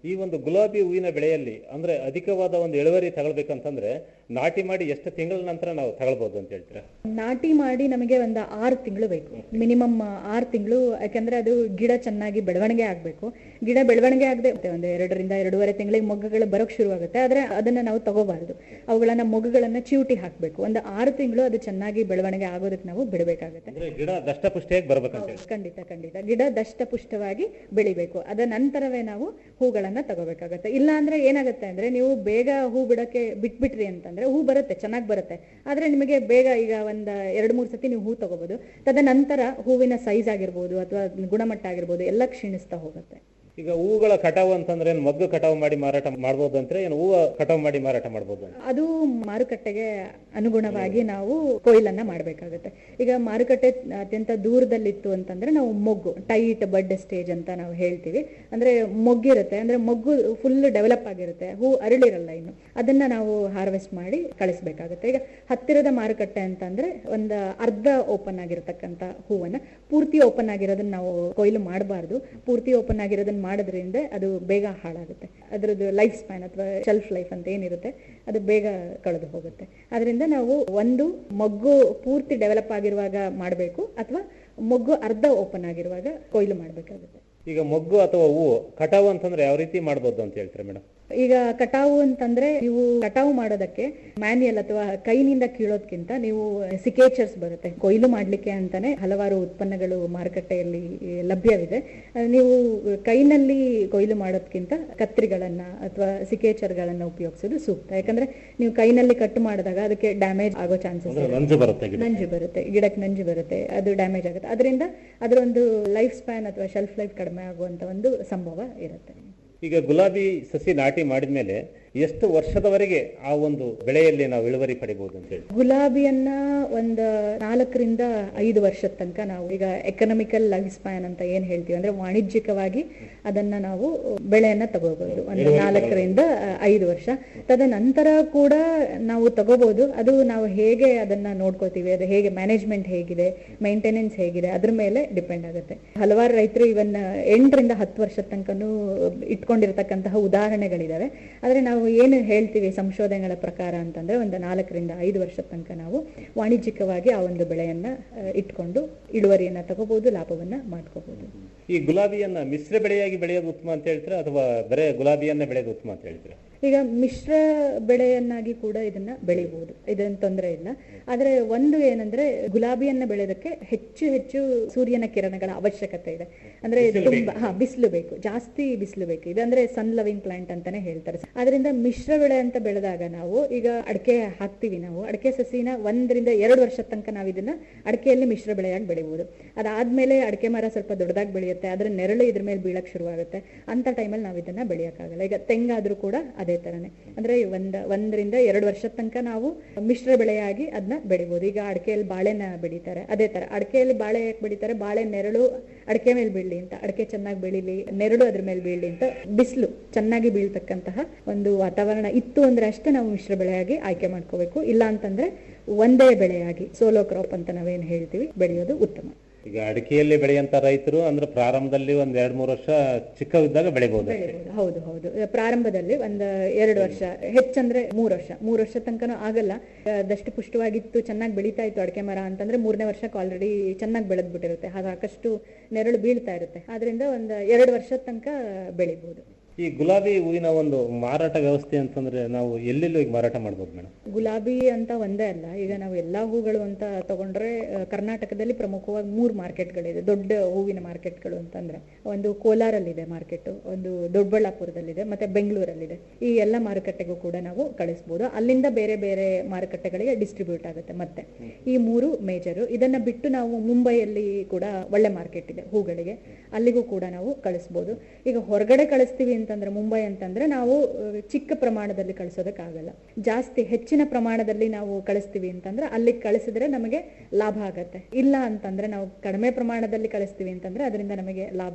ಈ ಒಂದು ಗುಲಾಬಿ ಹೂವಿನ ಬೆಳೆಯಲ್ಲಿ ಅಂದ್ರೆ ಅಧಿಕವಾದ ಒಂದು ಇಳುವರಿ ತಗೊಳ್ಬೇಕಂತಂದ್ರೆ ನಾಟಿ ಮಾಡಿ ಎಷ್ಟು ತಿಂಗಳ ನಂತರ ನಾವು ತಗೊಳ್ಬಹುದು ಅಂತ ಹೇಳ್ತೀರಾ ನಾಟಿ ಮಾಡಿ ನಮಗೆ ಒಂದು ಆರು ತಿಂಗಳು ಬೇಕು ಮಿನಿಮಮ್ ಆರು ತಿಂಗಳು ಯಾಕಂದ್ರೆ ಅದು ಗಿಡ ಚೆನ್ನಾಗಿ ಬೆಳವಣಿಗೆ ಆಗಬೇಕು ಗಿಡ ಬೆಳವಣಿಗೆ ಆಗದೆ ಒಂದು ಎರಡರಿಂದ ಎರಡೂವರೆ ತಿಂಗಳಿಗೆ ಮೊಗ್ಗುಗಳು ಬರೋಕ್ ಶುರುವಾಗುತ್ತೆ ಆದ್ರೆ ಅದನ್ನ ನಾವು ತಗೋಬಾರ್ದು ಅವುಗಳನ್ನ ಮೊಗ್ಗುಗಳನ್ನ ಚಿವುಟಿ ಹಾಕಬೇಕು ಒಂದು ಆರು ತಿಂಗಳು ಅದು ಚೆನ್ನಾಗಿ ಬೆಳವಣಿಗೆ ಆಗೋದಕ್ಕೆ ನಾವು ಬಿಡಬೇಕಾಗುತ್ತೆ ಅಂದ್ರೆ ಗಿಡ ದಷ್ಟಪುಷ್ಟಿಯಾಗಿ ಬರ್ಬೇಕಂತ ಹೇಳಿ ಖಂಡಿತ ಖಂಡಿತ ಗಿಡ ದಷ್ಟಪುಷ್ಟವಾಗಿ ಬೆಳಿಬೇಕು ಅದ ನಂತರವೇ ನಾವು ಹೂಗಳನ್ನ ತಗೋಬೇಕಾಗತ್ತೆ ಇಲ್ಲ ಅಂದ್ರೆ ಏನಾಗುತ್ತೆ ಅಂದ್ರೆ ನೀವು ಬೇಗ ಹೂ ಬಿಡಕ್ಕೆ ಬಿಟ್ಬಿಟ್ರಿ ಅಂತಂದ್ರೆ ಹೂ ಬರುತ್ತೆ ಚೆನ್ನಾಗಿ ಬರುತ್ತೆ ಆದ್ರೆ ನಿಮಗೆ ಬೇಗ ಈಗ ಒಂದ್ ಎರಡ್ ಮೂರ್ ಸತಿ ನೀವು ಹೂ ತಗೋಬಹುದು ತದನಂತರ ಹೂವಿನ ಸೈಜ್ ಆಗಿರ್ಬೋದು ಅಥವಾ ಗುಣಮಟ್ಟ ಆಗಿರ್ಬೋದು ಎಲ್ಲ ಕ್ಷೀಣಿಸ್ತಾ ಹೋಗುತ್ತೆ ಈಗ ಹೂಗಳ ಕಟಾವು ಅಂತಂದ್ರೆ ಏನು ಮಗ್ಗು ಕಟಾವು ಮಾಡಿ ಮಾರಾಟ ಮಾಡ್ಬೋದು ಅಂದ್ರೆ ಏನು ಹೂವು ಕಟಾವು ಮಾಡಿ ಮಾರಾಟ ಮಾಡ್ಬೋದು ಅಂತ ಅದು ಮಾರುಕಟ್ಟೆಗೆ ಅನುಗುಣವಾಗಿ ನಾವು ಕೊಯ್ಲನ್ನ ಮಾಡಬೇಕಾಗುತ್ತೆ ಈಗ ಮಾರುಕಟ್ಟೆ ಅತ್ಯಂತ ದೂರದಲ್ಲಿತ್ತು ಅಂತಂದ್ರೆ ನಾವು ಮೊಗ್ಗು ಟೈಟ್ ಬಡ್ ಸ್ಟೇಜ್ ಅಂತ ನಾವು ಹೇಳ್ತೀವಿ ಅಂದ್ರೆ ಮೊಗ್ಗಿರುತ್ತೆ ಅಂದ್ರೆ ಮೊಗ್ಗು ಫುಲ್ ಡೆವಲಪ್ ಆಗಿರುತ್ತೆ ಹೂ ಅರಳಿರಲ್ಲ ಇನ್ನು ಅದನ್ನ ನಾವು ಹಾರ್ವೆಸ್ಟ್ ಮಾಡಿ ಕಳಿಸ್ಬೇಕಾಗುತ್ತೆ ಈಗ ಹತ್ತಿರದ ಮಾರುಕಟ್ಟೆ ಅಂತಂದ್ರೆ ಒಂದು ಅರ್ಧ ಓಪನ್ ಆಗಿರತಕ್ಕಂತ ಹೂವನ್ನ ಪೂರ್ತಿ ಓಪನ್ ಆಗಿರೋದನ್ನ ನಾವು ಕೊಯ್ಲು ಮಾಡಬಾರ್ದು ಪೂರ್ತಿ ಓಪನ್ ಆಗಿರೋದನ್ನ ಮಾಡೋದ್ರಿಂದ ಅದು ಬೇಗ ಹಾಳಾಗುತ್ತೆ ಅದರದ್ದು ಲೈಫ್ ಸ್ಪ್ಯಾನ್ ಅಥವಾ ಶೆಲ್ಫ್ ಲೈಫ್ ಅಂತ ಏನಿರುತ್ತೆ ಅದು ಬೇಗ ಕಳೆದು ಹೋಗುತ್ತೆ ಅದರಿಂದ ನಾವು ಒಂದು ಮೊಗ್ಗು ಪೂರ್ತಿ ಡೆವಲಪ್ ಆಗಿರುವಾಗ ಮಾಡಬೇಕು ಅಥವಾ ಮೊಗ್ಗು ಅರ್ಧ ಓಪನ್ ಆಗಿರುವಾಗ ಕೊಯ್ಲು ಮಾಡಬೇಕಾಗುತ್ತೆ ಈಗ ಮೊಗ್ಗು ಅಥವಾ ಹೂವು ಕಟಾವು ಅಂತಂದ್ರೆ ಯಾವ ರೀತಿ ಮಾಡ್ಬೋದು ಅಂತ ಹೇಳ್ತೀರಾ ಮೇಡಮ್ ಈಗ ಕಟಾವು ಅಂತಂದ್ರೆ ನೀವು ಕಟಾವು ಮಾಡೋದಕ್ಕೆ ಮ್ಯಾನ್ಯಲ್ ಅಥವಾ ಕೈನಿಂದ ಕೀಳೋದ್ಕಿಂತ ನೀವು ಸಿಕೇಚರ್ಸ್ ಬರುತ್ತೆ ಕೊಯ್ಲು ಮಾಡ್ಲಿಕ್ಕೆ ಅಂತಾನೆ ಹಲವಾರು ಉತ್ಪನ್ನಗಳು ಮಾರುಕಟ್ಟೆಯಲ್ಲಿ ಲಭ್ಯವಿದೆ ಅಹ್ ನೀವು ಕೈನಲ್ಲಿ ಕೊಯ್ಲು ಮಾಡೋದ್ಕಿಂತ ಕತ್ರಿಗಳನ್ನ ಅಥವಾ ಸಿಕೇಚರ್ಗಳನ್ನ ಉಪಯೋಗಿಸೋದು ಸೂಕ್ತ ಯಾಕಂದ್ರೆ ನೀವು ಕೈನಲ್ಲಿ ಕಟ್ ಮಾಡಿದಾಗ ಅದಕ್ಕೆ ಡ್ಯಾಮೇಜ್ ಆಗೋ ಚಾನ್ಸಸ್ ಅಂದ್ರೆ ನಂಜು ಬರುತ್ತೆ ಗಿಡ ನಂಜು ಬರುತ್ತೆ ಗಿಡಕ್ಕೆ ನಂಜು ಬರುತ್ತೆ ಅದು ಡ್ಯಾಮೇಜ್ ಆಗುತ್ತೆ ಅದರಿಂದ ಅದರ ಒಂದು ಲೈಫ್ ಸ್ಪ್ಯಾನ್ ಅಥವಾ ಶೆಲ್ಫ್ ಲೈಫ್ ಕಡಿಮೆ ಆಗುವಂತ ಒಂದು ಸಂಭವ ಇರುತ್ತೆ ಈಗ ಗುಲಾಬಿ ಸಸಿ ನಾಟಿ ಮಾಡಿದ್ಮೇಲೆ ಎಷ್ಟು ವರ್ಷದವರೆಗೆ ಆ ಒಂದು ಬೆಳೆಯಲ್ಲಿ ನಾವು ಇಳುವರಿ ಪಡಿಬಹುದು ಅಂತ ಹೇಳಿ ಗುಲಾಬಿಯನ್ನ ಒಂದ್ ನಾಲ್ಕರಿಂದ ಐದು ವರ್ಷದ ತನಕ ನಾವು ಈಗ ಎಕನಾಮಿಕಲ್ ಲೈಫ್ ಸ್ಪ್ಯಾನ್ ಅಂತ ಏನ್ ಹೇಳ್ತೀವಿ ಅಂದ್ರೆ ವಾಣಿಜ್ಯಿಕವಾಗಿ ಅದನ್ನ ನಾವು ಬೆಳೆಯನ್ನ ತಗೋಬಹುದು ಒಂದು ನಾಲ್ಕರಿಂದ ಐದು ವರ್ಷ ತದನಂತರ ಕೂಡ ನಾವು ತಗೋಬಹುದು ಅದು ನಾವು ಹೇಗೆ ಅದನ್ನ ನೋಡ್ಕೋತೀವಿ ಅದು ಹೇಗೆ ಮ್ಯಾನೇಜ್ಮೆಂಟ್ ಹೇಗಿದೆ ಮೇಂಟೆನೆನ್ಸ್ ಹೇಗಿದೆ ಅದ್ರ ಮೇಲೆ ಡಿಪೆಂಡ್ ಆಗುತ್ತೆ ಹಲವಾರು ರೈತರು ಇವನ್ ಎಂಟರಿಂದ ಹತ್ತು ವರ್ಷದ ತನಕನೂ ಇಟ್ಕೊಂಡಿರ್ತಕ್ಕಂತಹ ಉದಾಹರಣೆಗಳಿದಾವೆ ಆದ್ರೆ ನಾವು ಏನು ಹೇಳ್ತೀವಿ ಸಂಶೋಧನೆಗಳ ಪ್ರಕಾರ ಅಂತಂದ್ರೆ ಒಂದು ನಾಲ್ಕರಿಂದ ಐದು ವರ್ಷದ ತನಕ ನಾವು ವಾಣಿಜ್ಯಿಕವಾಗಿ ಆ ಒಂದು ಬೆಳೆಯನ್ನ ಅಹ್, ಇಟ್ಕೊಂಡು ಇಳುವರಿಯನ್ನ ತಗೋಬಹುದು ಲಾಭವನ್ನ ಮಾಡ್ಕೋಬಹುದು ಈ ಗುಲಾಬಿಯನ್ನ ಮಿಶ್ರ ಬೆಳೆಯಾಗಿ ಬೆಳೆಯೋದು ಉತ್ತಮ ಅಂತ ಹೇಳ್ತೀರಾ ಅಥವಾ ಬರೇ ಗುಲಾಬಿಯನ್ನ ಬೆಳೆಯೋದು ಉತ್ತಮ ಅಂತ ಹೇಳ್ತೀರಾ ಈಗ ಮಿಶ್ರ ಬೆಳೆಯನ್ನಾಗಿ ಕೂಡ ಇದನ್ನ ಬೆಳಿಬಹುದು ಇದನ್ನ ತೊಂದರೆ ಇಲ್ಲ ಆದ್ರೆ ಒಂದು ಏನಂದ್ರೆ ಗುಲಾಬಿಯನ್ನ ಬೆಳೆಯೋದಕ್ಕೆ ಹೆಚ್ಚು ಹೆಚ್ಚು ಸೂರ್ಯನ ಕಿರಣಗಳ ಅವಶ್ಯಕತೆ ಇದೆ ಅಂದ್ರೆ ಬಿಸಿಲು ತುಂಬಾ ಹಾ ಬಿಸಿಲು ಬೇಕು ಜಾಸ್ತಿ ಬಿಸಿಲು ಬೇಕು ಇದಂದ್ರೆ ಸನ್ ಲವಿಂಗ್ ಪ್ಲಾಂಟ್ ಅಂತಾನೆ ಹೇಳ್ತಾರೆ ಅದರಿಂದ ಮಿಶ್ರ ಬೆಳೆ ಅಂತ ಬೆಳೆದಾಗ ನಾವು ಈಗ ಅಡಕೆ ಹಾಕ್ತಿವಿ ನಾವು ಅಡಕೆ ಸಸಿನ ಒಂದರಿಂದ ಎರಡು ವರ್ಷದ ತನಕ ನಾವು ಇದನ್ನ ಅಡಕೆಯಲ್ಲಿ ಮಿಶ್ರ ಬೆಳೆಯಾಗಿ ಬೆಳಿಬಹುದು ಅದಾದ್ಮೇಲೆ ಅಡಕೆ ಮರ ಸ್ವಲ್ಪ ದೊಡ್ಡದಾಗಿ ಬೆಳೆಯುತ್ತೆ ಅದ್ರ ನೆರಳು ಇದ್ರ ಮೇಲೆ ಬೀಳಕ್ ಶುರುವಾಗುತ್ತೆ ಅಂತ ಟೈಮಲ್ಲಿ ನಾವು ಇದನ್ನ ಬೆಳೆಯಕ್ಕಾಗಲ್ಲ ಈಗ ತೆಂಗಾದ್ರೂ ಕೂಡ ಅದೇ ತರನೇ ಅಂದ್ರೆ ಒಂದ್ ಒಂದರಿಂದ ಎರಡು ವರ್ಷದ ತನಕ ನಾವು ಮಿಶ್ರ ಬೆಳೆಯಾಗಿ ಅದನ್ನ ಬೆಳಿಬಹುದು ಈಗ ಅಡಕೆಯಲ್ಲಿ ಬಾಳೆನ ಬೆಳಿತಾರೆ ಅದೇ ತರ ಅಡಕೆಯಲ್ಲಿ ಬಾಳೆ ಯಾಕೆ ಬೆಳಿತಾರೆ ಬಾಳೆ ನೆರಳು ಅಡಕೆ ಮೇಲೆ ಬೀಳಲಿ ಅಂತ ಅಡಕೆ ಚೆನ್ನಾಗಿ ಬೆಳಿಲಿ ನೆರಳು ಅದ್ರ ಮೇಲೆ ಬೀಳಲಿ ಅಂತ ಬಿಸಿಲು ಚೆನ್ನಾಗಿ ಬೀಳ್ತಕ್ಕಂತಹ ಒಂದು ವಾತಾವರಣ ಇತ್ತು ಅಂದ್ರೆ ಅಷ್ಟೇ ನಾವು ಮಿಶ್ರ ಬೆಳೆಯಾಗಿ ಆಯ್ಕೆ ಮಾಡ್ಕೋಬೇಕು ಇಲ್ಲ ಅಂತಂದ್ರೆ ಒಂದೇ ಬೆಳೆಯಾಗಿ ಸೋಲೋ ಕ್ರಾಪ್ ಅಂತ ನಾವೇನ್ ಹೇಳ್ತೀವಿ ಬೆಳೆಯೋದು ಉತ್ತಮ ಈಗ ಅಡಿಕೆಯಲ್ಲಿ ಬೆಳೆಯಂತ ರೈತರು ಅಂದ್ರೆ ಪ್ರಾರಂಭದಲ್ಲಿ ಒಂದ್ ಎರಡ್ ಮೂರು ವರ್ಷ ಚಿಕ್ಕವಿದ್ದಾಗ ಬೆಳಿಬಹುದು ಅಷ್ಟೇ. ಬೆಳಿಬೋದು ಹೌದು ಹೌದು ಪ್ರಾರಂಭದಲ್ಲಿ ಒಂದ್ ಎರಡು ವರ್ಷ ಹೆಚ್ಚಂದ್ರೆ ಮೂರ್ ವರ್ಷ ಮೂರ್ ವರ್ಷ ತನಕನೂ ಆಗಲ್ಲ ದಷ್ಟು ಪುಷ್ಟವಾಗಿತ್ತು ಚೆನ್ನಾಗಿ ಬೆಳೀತಾ ಇತ್ತು ಅಡಕೆ ಮರ ಅಂತಂದ್ರೆ ಮೂರನೇ ವರ್ಷಕ್ಕೆ ಆಲ್ರೆಡಿ ಚೆನ್ನಾಗಿ ಬೆಳೆದ್ ಬಿಟ್ಟಿರುತ್ತೆ ಸಾಕಷ್ಟು ನೆರಳು ಬೀಳ್ತಾ ಇರುತ್ತೆ ಆದ್ರಿಂದ ಒಂದ್ ಎರಡು ವರ್ಷದ ತನಕ ಬೆಳಿಬಹುದು ಈ ಗುಲಾಬಿ ಹೂವಿನ ಒಂದು ಮಾರಾಟ ವ್ಯವಸ್ಥೆ ಅಂತಂದ್ರೆ ನಾವು ಎಲ್ಲೆಲ್ಲಿ ಹೋಗಿ ಮಾರಾಟ ಮಾಡ್ಬೋದು ಮೇಡಮ್ ಗುಲಾಬಿ ಅಂತ ಒಂದೇ ಅಲ್ಲ ಈಗ ನಾವು ಎಲ್ಲಾ ಹೂಗಳು ಅಂತ ತಗೊಂಡ್ರೆ ಆ, ಕರ್ನಾಟಕದಲ್ಲಿ ಪ್ರಮುಖವಾಗಿ ಮೂರು ಮಾರ್ಕೆಟ್ಗಳಿದೆ ದೊಡ್ಡ ಹೂವಿನ ಮಾರ್ಕೆಟ್ಗಳು ಅಂತಂದ್ರೆ ಒಂದು ಕೋಲಾರಲ್ಲಿದೆ ಮಾರ್ಕೆಟ್ ಒಂದು ದೊಡ್ಡಬಳ್ಳಾಪುರದಲ್ಲಿದೆ ಮತ್ತೆ ಬೆಂಗಳೂರಲ್ಲಿದೆ ಈ ಎಲ್ಲ ಮಾರುಕಟ್ಟೆಗೂ ಕೂಡ ನಾವು ಕಳಿಸ್ಬೋದು ಅಲ್ಲಿಂದ ಬೇರೆ ಬೇರೆ ಮಾರುಕಟ್ಟೆಗಳಿಗೆ ಡಿಸ್ಟ್ರಿಬ್ಯೂಟ್ ಆಗುತ್ತೆ ಮತ್ತೆ ಈ ಮೂರು ಮೇಜರ್ ಇದನ್ನ ಬಿಟ್ಟು ನಾವು ಮುಂಬೈಯಲ್ಲಿ ಕೂಡ ಒಳ್ಳೆ ಮಾರ್ಕೆಟ್ ಇದೆ ಹೂಗಳಿಗೆ ಅಲ್ಲಿಗೂ ಕೂಡ ನಾವು ಕಳಿಸ್ಬೋದು ಈಗ ಹೊರಗಡೆ ಕಳಿಸ್ತೀವಿ ಅಂತಂದ್ರೆ ಮುಂಬೈ ಅಂತಂದ್ರೆ ನಾವು ಅಹ್, ಚಿಕ್ಕ ಪ್ರಮಾಣದಲ್ಲಿ ಕಳಿಸೋದಕ್ಕಾಗಲ್ಲ ಜಾಸ್ತಿ ಹೆಚ್ಚಿನ ಪ್ರಮಾಣದಲ್ಲಿ ನಾವು ಕಳಿಸ್ತೀವಿ ಅಂತಂದ್ರೆ ಅಲ್ಲಿ ಕಳಿಸಿದ್ರೆ ನಮಗೆ ಲಾಭ ಆಗತ್ತೆ ಇಲ್ಲ ಅಂತಂದ್ರೆ ನಾವು ಕಡಿಮೆ ಪ್ರಮಾಣದಲ್ಲಿ ಕಳಿಸ್ತೀವಿ ಅಂತಂದ್ರೆ ಅದರಿಂದ ನಮಗೆ ಲಾಭ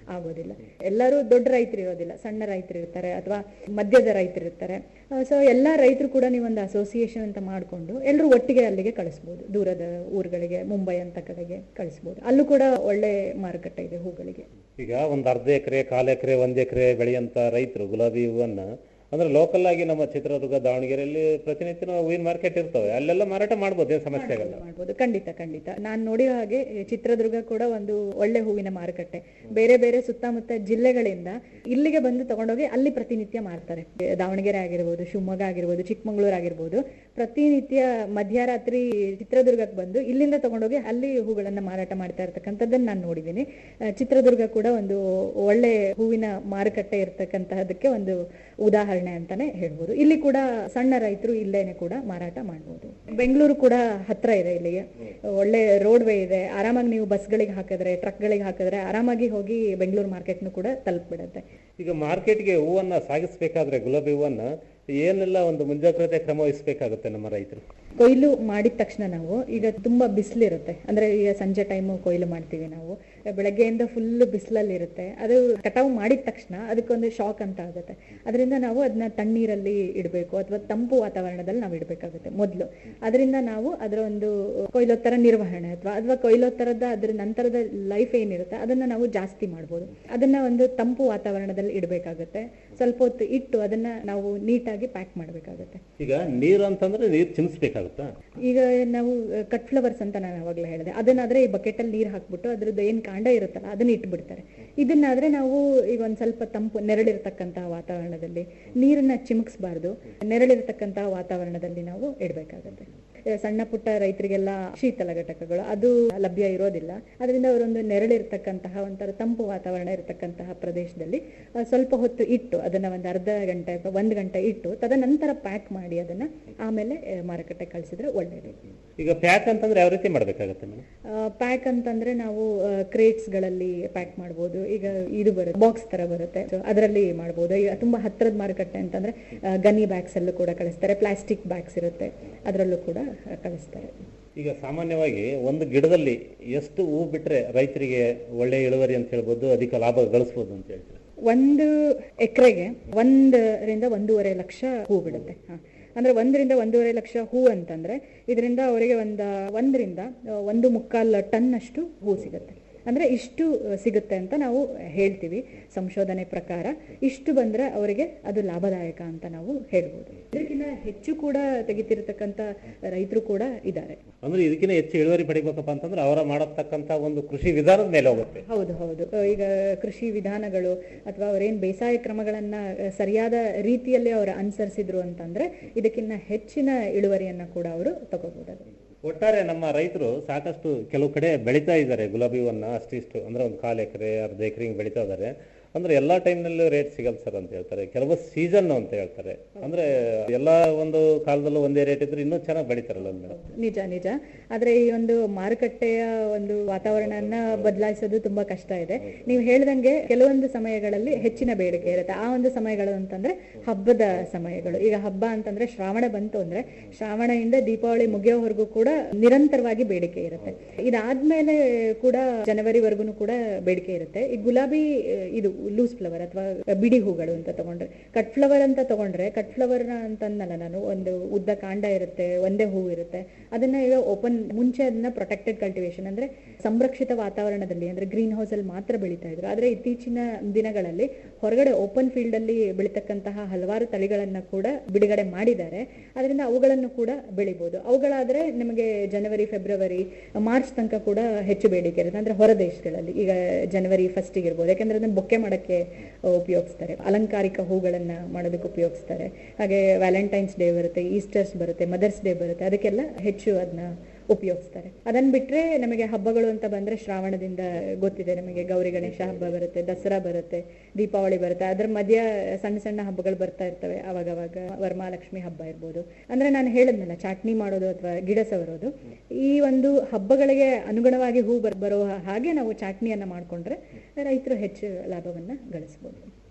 ಆಗೋದಿಲ್ಲ ಎಲ್ಲರೂ ದೊಡ್ಡ ರೈತರು ಇರೋದಿಲ್ಲ ಸಣ್ಣ ರೈತರು ಇರ್ತಾರೆ ಅಥವಾ ಮಧ್ಯದ ರೈತರು ಇರ್ತಾರೆ ಸೊ ಎಲ್ಲಾ ರೈತರು ಕೂಡ ನೀವೊಂದು ಅಸೋಸಿಯೇಷನ್ ಅಂತ ಮಾಡಿಕೊಂಡು ಎಲ್ಲರೂ ಒಟ್ಟಿಗೆ ಅಲ್ಲಿಗೆ ಕಳಿಸ್ಬೋದು ದೂರದ ಊರುಗಳಿಗೆ ಮುಂಬೈ ಅಂತ ಕಡೆಗೆ ಕಳಿಸ್ಬೋದು ಅಲ್ಲೂ ಕೂಡ ಒಳ್ಳೆ ಮಾರುಕಟ್ಟೆ ಇದೆ ಹೂಗಳಿಗೆ ಈಗ ಒಂದು ಅರ್ಧ ಎಕರೆ ಕಾಲು ಎಕರೆ ಒಂದ್ ಎಕರೆ ಬೆಳೆಯಂತ ರೈತರು ಗುಲಾಬಿ ಹೂವನ್ನ ಅಂದ್ರೆ ಲೋಕಲ್ ಆಗಿ ನಮ್ಮ ಚಿತ್ರದುರ್ಗ ದಾವಣಗೆರೆಯಲ್ಲಿ ಪ್ರತಿನಿತ್ಯ ನಾವು ಹೂವಿನ ಮಾರ್ಕೆಟ್ ಇರ್ತವೆ ಅಲ್ಲೆಲ್ಲ ಮಾರಾಟ ಮಾಡ್ಬೋದು ಏನು ಸಮಸ್ಯೆ ಆಗಲ್ಲ ಮಾಡ್ಬೋದು ಖಂಡಿತ ಖಂಡಿತ ನಾನು ನೋಡಿರೋ ಹಾಗೆ ಚಿತ್ರದುರ್ಗ ಕೂಡ ಒಂದು ಒಳ್ಳೆ ಹೂವಿನ ಮಾರುಕಟ್ಟೆ ಬೇರೆ ಬೇರೆ ಸುತ್ತಮುತ್ತ ಜಿಲ್ಲೆಗಳಿಂದ ಇಲ್ಲಿಗೆ ಬಂದು ತಗೊಂಡೋಗಿ ಅಲ್ಲಿ ಪ್ರತಿನಿತ್ಯ ಮಾರ್ತಾರೆ ದಾವಣಗೆರೆ ಆಗಿರ್ಬೋದು ಶಿವಮೊಗ್ಗ ಆಗಿರ್ಬೋದು ಚಿಕ್ಕಮಂಗ್ಳೂರ್ ಆಗಿರ್ಬೋದು ಪ್ರತಿನಿತ್ಯ ಮಧ್ಯರಾತ್ರಿ ಚಿತ್ರದುರ್ಗಕ್ಕೆ ಬಂದು ಇಲ್ಲಿಂದ ತಗೊಂಡೋಗಿ ಅಲ್ಲಿ ಹೂಗಳನ್ನ ಮಾರಾಟ ಮಾಡ್ತಾ ಇರ್ತಕ್ಕಂಥದ್ದನ್ನ ನಾನು ನೋಡಿದ್ದೀನಿ ಆ, ಚಿತ್ರದುರ್ಗ ಕೂಡ ಒಂದು ಒಳ್ಳೆ ಹೂವಿನ ಮಾರುಕಟ್ಟೆ ಇರ್ತಕ್ಕಂತಹದಕ್ಕೆ ಒಂದು ಉದಾಹರಣೆ ಅಂತಾನೆ ಹೇಳ್ಬೋದು ಇಲ್ಲಿ ಕೂಡ ಸಣ್ಣ ರೈತರು ಇಲ್ಲೇನೆ ಕೂಡ ಮಾರಾಟ ಮಾಡ್ಬೋದು ಬೆಂಗಳೂರು ಕೂಡ ಹತ್ರ ಇದೆ ಇಲ್ಲಿಗೆ ಒಳ್ಳೆ ರೋಡ್ ವೇ ಇದೆ ಆರಾಮಾಗಿ ನೀವು ಬಸ್ಗಳಿಗೆ ಹಾಕಿದ್ರೆ ಟ್ರಕ್ಗಳಿಗೆ ಹಾಕಿದ್ರೆ ಆರಾಮಾಗಿ ಹೋಗಿ ಬೆಂಗಳೂರು ಮಾರ್ಕೆಟ್ನು ಕೂಡ ತಲುಪಿಬಿಡುತ್ತೆ ಈಗ ಮಾರ್ಕೆಟ್ಗೆ ಹೂವನ್ನ ಸಾಗಿಸ್ಬೇಕಾದ್ರೆ ಗುಲಾಬಿ ಹೂವನ್ನ ಏನೆಲ್ಲ ಒಂದು ಮುಂಜಾಗ್ರತೆ ಕ್ರಮ ವಹಿಸಬೇಕಾಗುತ್ತೆ ನಮ್ಮ ರೈತರು ಕೊಯ್ಲು ಮಾಡಿದ ತಕ್ಷಣ ನಾವು ಈಗ ತುಂಬಾ ಬಿಸಿಲಿರುತ್ತೆ ಅಂದ್ರೆ ಈಗ ಸಂಜೆ ಟೈಮು ಕೊಯ್ಲು ಮಾಡ್ತೀವಿ ನಾವು ಬೆಳಗ್ಗೆಯಿಂದ ಫುಲ್ ಬಿಸಿಲಲ್ಲಿ ಇರುತ್ತೆ ಅದು ಕಟಾವು ಮಾಡಿದ ತಕ್ಷಣ ಅದಕ್ಕೊಂದು ಶಾಕ್ ಅಂತ ಆಗುತ್ತೆ ಅದರಿಂದ ನಾವು ಅದನ್ನ ತಣ್ಣೀರಲ್ಲಿ ಇಡಬೇಕು ಅಥವಾ ತಂಪು ವಾತಾವರಣದಲ್ಲಿ ನಾವು ಇಡಬೇಕಾಗುತ್ತೆ ಮೊದಲು ಅದರಿಂದ ನಾವು ಅದರ ಒಂದು ಕೊಯ್ಲೋತ್ತರ ನಿರ್ವಹಣೆ ಅಥವಾ ಅಥವಾ ಕೊಯ್ಲೋತ್ತರದ ಅದ್ರ ನಂತರದ ಲೈಫ್ ಏನಿರುತ್ತೆ ಅದನ್ನ ನಾವು ಜಾಸ್ತಿ ಮಾಡ್ಬೋದು ಅದನ್ನ ಒಂದು ತಂಪು ವಾತಾವರಣದಲ್ಲಿ ಇಡಬೇಕಾಗುತ್ತೆ ಸ್ವಲ್ಪ ಹೊತ್ತು ಇಟ್ಟು ಅದನ್ನ ನಾವು ನೀಟಾಗಿ ಪ್ಯಾಕ್ ಮಾಡಬೇಕಾಗುತ್ತೆ ಈಗ ನೀರು ಅಂತಂದ್ರೆ ನೀರು ಚಿಮ್ಸ್ಬೇಕಾಗುತ್ತಾ ಈಗ ನಾವು ಕಟ್ ಫ್ಲವರ್ಸ್ ಅಂತ ನಾನು ಅವಾಗಲೇ ಹೇಳಿದೆ ಅದನ್ನಾದ್ರೆ ಈ ಬಕೆಟ್ ಅಲ್ಲಿ ನೀರು ಹಾಕ್ಬಿಟ್ಟು ಅದ್ರದ್ದು ಏನ್ ಕಾಂಡ ಇರುತ್ತಲ್ಲ ಅದನ್ನ ಇಟ್ಬಿಡ್ತಾರೆ ಇದನ್ನಾದ್ರೆ ನಾವು ಈಗ ಒಂದ್ ಸ್ವಲ್ಪ ತಂಪು ನೆರಳಿರ್ತಕ್ಕಂತಹ ವಾತಾವರಣದಲ್ಲಿ ನೀರನ್ನ ಚಿಮುಕ್ಸ್ಬಾರ್ದು ನೆರಳಿರ್ತಕ್ಕಂತಹ ವಾತಾವರಣದಲ್ಲಿ ನಾವು ಇಡಬೇಕಾಗತ್ತೆ ಸಣ್ಣ ಪುಟ್ಟ ರೈತರಿಗೆಲ್ಲ ಶೀತಲ ಘಟಕಗಳು ಅದು ಲಭ್ಯ ಇರೋದಿಲ್ಲ ಅದರಿಂದ ಅವರೊಂದು ನೆರಳಿರ್ತಕ್ಕಂತಹ ಒಂಥರ ತಂಪು ವಾತಾವರಣ ಇರತಕ್ಕಂತಹ ಪ್ರದೇಶದಲ್ಲಿ ಆ, ಸ್ವಲ್ಪ ಹೊತ್ತು ಇಟ್ಟು ಅದನ್ನ ಒಂದು ಅರ್ಧ ಗಂಟೆ ಅಥವಾ ಒಂದು ಗಂಟೆ ಇಟ್ಟು ತದನಂತರ ಪ್ಯಾಕ್ ಮಾಡಿ ಅದನ್ನ ಆಮೇಲೆ ಆ, ಮಾರುಕಟ್ಟೆ ಕಳಿಸಿದ್ರೆ ಒಳ್ಳೇದು ಈಗ ಪ್ಯಾಕ್ ಅಂತಂದ್ರೆ ಯಾವ ರೀತಿ ಮಾಡ್ಬೇಕಾಗತ್ತೆ ಮೇಡಮ್ ಪ್ಯಾಕ್ ಅಂತಂದ್ರೆ ನಾವು ಕ್ರೇಟ್ಸ್ ಗಳಲ್ಲಿ ಪ್ಯಾಕ್ ಮಾಡ್ಬೋದು ಈಗ ಇದು ಬರುತ್ತೆ ಬಾಕ್ಸ್ ತರ ಬರುತ್ತೆ So, ಅದರಲ್ಲಿ ಮಾಡ್ಬೋದು ಈಗ ತುಂಬಾ ಹತ್ರದ ಮಾರುಕಟ್ಟೆ ಅಂತಂದ್ರೆ ಆ, ಗನಿ ಬ್ಯಾಗ್ಸ್ ಅಲ್ಲೂ ಕೂಡ ಕಳಿಸ್ತಾರೆ ಪ್ಲಾಸ್ಟಿಕ್ ಬ್ಯಾಗ್ಸ್ ಇರುತ್ತೆ ಅದರಲ್ಲೂ ಕೂಡ ಆ, ಕಳಿಸ್ತಾರೆ ಈಗ ಸಾಮಾನ್ಯವಾಗಿ ಒಂದು ಗಿಡದಲ್ಲಿ ಎಷ್ಟು ಹೂ ಬಿಟ್ರೆ ರೈತರಿಗೆ ಒಳ್ಳೆ ಇಳುವರಿ ಅಂತ ಹೇಳ್ಬೋದು ಅಧಿಕ ಲಾಭ ಗಳಿಸ್ಬೋದು ಅಂತ ಹೇಳ್ತಾರೆ ಒಂದು ಎಕರೆಗೆ ಒಂದರಿಂದ ಒಂದೂವರೆ ಲಕ್ಷ ಹೂ ಬಿಡುತ್ತೆ ಹ. ಅಂದ್ರೆ ಒಂದರಿಂದ ಒಂದೂವರೆ ಲಕ್ಷ ಹೂ ಅಂತಂದ್ರೆ ಇದರಿಂದ ಅವರಿಗೆ ಒಂದ ಒಂದರಿಂದ ಆ, ಒಂದು ಮುಕ್ಕಾಲು ಟನ್ ಅಷ್ಟು ಹೂ ಸಿಗುತ್ತೆ ಅಂದ್ರೆ ಇಷ್ಟು ಆ, ಸಿಗುತ್ತೆ ಅಂತ ನಾವು ಹೇಳ್ತೀವಿ ಸಂಶೋಧನೆ ಪ್ರಕಾರ ಇಷ್ಟು ಬಂದ್ರೆ ಅವರಿಗೆ ಅದು ಲಾಭದಾಯಕ ಅಂತ ನಾವು ಹೇಳ್ಬೋದು ಇದಕ್ಕಿಂತ ಹೆಚ್ಚು ಕೂಡ ತೆಗಿತಿರತಕ್ಕಂತ ರೈತರು ಕೂಡ ಇದ್ದಾರೆ ಅಂದ್ರೆ ಇದಕ್ಕಿಂತ ಹೆಚ್ಚು ಇಳುವರಿ ಪಡಿಬೇಕಪ್ಪ ಅಂತಂದ್ರೆ ಅವರ ಮಾಡತಕ್ಕಂತ ಒಂದು ಕೃಷಿ ವಿಧಾನದ ಮೇಲೆ ಹೋಗುತ್ತೆ ಹೌದು ಹೌದು ಅಹ್ ಈಗ ಕೃಷಿ ವಿಧಾನಗಳು ಅಥವಾ ಅವರೇನ್ ಬೇಸಾಯ ಕ್ರಮಗಳನ್ನ ಅಹ್, ಸರಿಯಾದ ರೀತಿಯಲ್ಲಿ ಅವರು ಅನುಸರಿಸಿದ್ರು ಅಂತಂದ್ರೆ ಇದಕ್ಕಿಂತ ಹೆಚ್ಚಿನ ಇಳುವರಿಯನ್ನ ಕೂಡ ಅವರು ತಗೋಬಹುದು ಒಟ್ಟಾರೆ ನಮ್ಮ ರೈತರು ಸಾಕಷ್ಟು ಕೆಲವು ಕಡೆ ಬೆಳೀತಾ ಇದ್ದಾರೆ ಗುಲಾಬಿ ಹೂವನ್ನ ಅಷ್ಟಿಷ್ಟು ಅಂದ್ರೆ ಒಂದು ಕಾಲು ಎಕರೆ ಅರ್ಧ ಎಕರೆ ಹಿಂಗ್ ಬೆಳೀತಾ ಇದ್ದಾರೆ ಅಂದ್ರೆ ಎಲ್ಲಾ ಟೈಮ್ನಲ್ಲೂ ರೇಟ್ ಸಿಗಲ್ಲ ಸರ್ ಅಂತ ಹೇಳ್ತಾರೆ ಕೆಲವು ಸೀಸನ್ ಅಂತ ಹೇಳ್ತಾರೆ ಅಂದ್ರೆ ಎಲ್ಲಾ ಒಂದು ಕಾಲದಲ್ಲೂ ಒಂದೇ ರೇಟ್ ಇದ್ರೆ ಇನ್ನೂ ಚೆನ್ನಾಗಿ ಬೆಳೀತಾರಲ್ಲ ಮೇಡಮ್ ನಿಜ ನಿಜ ಆದ್ರೆ ಈ ಒಂದು ಮಾರುಕಟ್ಟೆಯ ಒಂದು ವಾತಾವರಣನ ಬದಲಾಯಿಸೋದು ತುಂಬಾ ಕಷ್ಟ ಇದೆ ನೀವು ಹೇಳ್ದಂಗೆ ಕೆಲವೊಂದು ಸಮಯಗಳಲ್ಲಿ ಹೆಚ್ಚಿನ ಬೇಡಿಕೆ ಇರುತ್ತೆ ಆ ಒಂದು ಸಮಯಗಳು ಅಂತಂದ್ರೆ ಹಬ್ಬದ ಸಮಯಗಳು ಈಗ ಹಬ್ಬ ಅಂತಂದ್ರೆ ಶ್ರಾವಣ ಬಂತು ಅಂದ್ರೆ ಶ್ರಾವಣದಿಂದ ದೀಪಾವಳಿ ಮುಗಿಯೋವರೆಗೂ ಕೂಡ ನಿರಂತರವಾಗಿ ಬೇಡಿಕೆ ಇರುತ್ತೆ ಇದಾದ್ಮೇಲೆ ಕೂಡ ಜನವರಿವರೆಗೂ ಕೂಡ ಬೇಡಿಕೆ ಇರುತ್ತೆ ಈ ಗುಲಾಬಿ ಅಹ್, ಇದು ಲೂಸ್ ಫ್ಲವರ್ ಅಥವಾ ಬಿಡಿ ಹೂಗಳು ಅಂತ ತಗೊಂಡ್ರೆ ಕಟ್ ಫ್ಲವರ್ ಅಂತ ತಗೊಂಡ್ರೆ ಕಟ್ ಫ್ಲವರ್ ಅಂತಂದಲ್ಲ ನಾನು ಒಂದು ಉದ್ದ ಕಾಂಡ ಇರುತ್ತೆ ಒಂದೇ ಹೂ ಇರುತ್ತೆ ಅದನ್ನ ಈಗ ಓಪನ್ ಮುಂಚೆ ಅದನ್ನ ಪ್ರೊಟೆಕ್ಟೆಡ್ ಕಲ್ಟಿವೇಶನ್ ಅಂದ್ರೆ ಸಂರಕ್ಷಿತ ವಾತಾವರಣದಲ್ಲಿ ಅಂದ್ರೆ ಗ್ರೀನ್ ಹೌಸ್ ಅಲ್ಲಿ ಮಾತ್ರ ಬೆಳೀತಾ ಇದ್ರು ಆದ್ರೆ ಇತ್ತೀಚಿನ ದಿನಗಳಲ್ಲಿ ಹೊರಗಡೆ ಓಪನ್ ಫೀಲ್ಡ್ ಅಲ್ಲಿ ಬೆಳೀತಕ್ಕಂತಹ ಹಲವಾರು ತಳಿಗಳನ್ನ ಕೂಡ ಬಿಡುಗಡೆ ಮಾಡಿದ್ದಾರೆ ಅದರಿಂದ ಅವುಗಳನ್ನು ಕೂಡ ಬೆಳಿಬಹುದು ಅವುಗಳಾದ್ರೆ ನಿಮಗೆ ಜನವರಿ ಫೆಬ್ರವರಿ ಮಾರ್ಚ್ ತನಕ ಕೂಡ ಹೆಚ್ಚು ಬೇಡಿಕೆ ಇರುತ್ತೆ ಅಂದ್ರೆ ಹೊರ ದೇಶಗಳಲ್ಲಿ ಈಗ ಜನವರಿ ಫಸ್ಟ್ ಇರ್ಬೋದು ಯಾಕಂದ್ರೆ ಅದನ್ನ ಬೊಕ್ಕೆ ಮಾಡಕ್ಕೆ ಉಪಯೋಗಿಸ್ತಾರೆ ಅಲಂಕಾರಿಕ ಹೂಗಳನ್ನ ಮಾಡೋದಕ್ಕೆ ಉಪಯೋಗಿಸ್ತಾರೆ ಹಾಗೆ ವ್ಯಾಲೆಂಟೈನ್ಸ್ ಡೇ ಬರುತ್ತೆ ಈಸ್ಟರ್ಸ್ ಬರುತ್ತೆ ಮದರ್ಸ್ ಡೇ ಬರುತ್ತೆ ಅದಕ್ಕೆಲ್ಲ ಹೆಚ್ಚು ಅದನ್ನ ಉಪಯೋಗಿಸ್ತಾರೆ ಅದನ್ನ ಬಿಟ್ರೆ ನಮಗೆ ಹಬ್ಬಗಳು ಅಂತ ಬಂದ್ರೆ ಶ್ರಾವಣದಿಂದ ಗೊತ್ತಿದೆ ನಮಗೆ ಗೌರಿ ಗಣೇಶ ಹಬ್ಬ ಬರುತ್ತೆ ದಸರಾ ಬರುತ್ತೆ ದೀಪಾವಳಿ ಬರುತ್ತೆ ಅದ್ರ ಮಧ್ಯ ಸಣ್ಣ ಸಣ್ಣ ಹಬ್ಬಗಳು ಬರ್ತಾ ಇರ್ತವೆ ಅವಾಗವಾಗ ವರಮಹಾಲಕ್ಷ್ಮಿ ಹಬ್ಬ ಇರ್ಬೋದು ಅಂದ್ರೆ ನಾನು ಹೇಳಿದ್ನಲ್ಲ ಚಾಟ್ನಿ ಮಾಡೋದು ಅಥವಾ ಗಿಡ ಸವರೋದು ಈ ಒಂದು ಹಬ್ಬಗಳಿಗೆ ಅನುಗುಣವಾಗಿ ಹೂ ಬರ್ ಬರೋ ಹಾಗೆ ನಾವು ಚಾಟ್ನಿಯನ್ನ ಮಾಡ್ಕೊಂಡ್ರೆ ರೈತರು ಹೆಚ್ಚು ಲಾಭವನ್ನ ಗಳಿಸಬಹುದು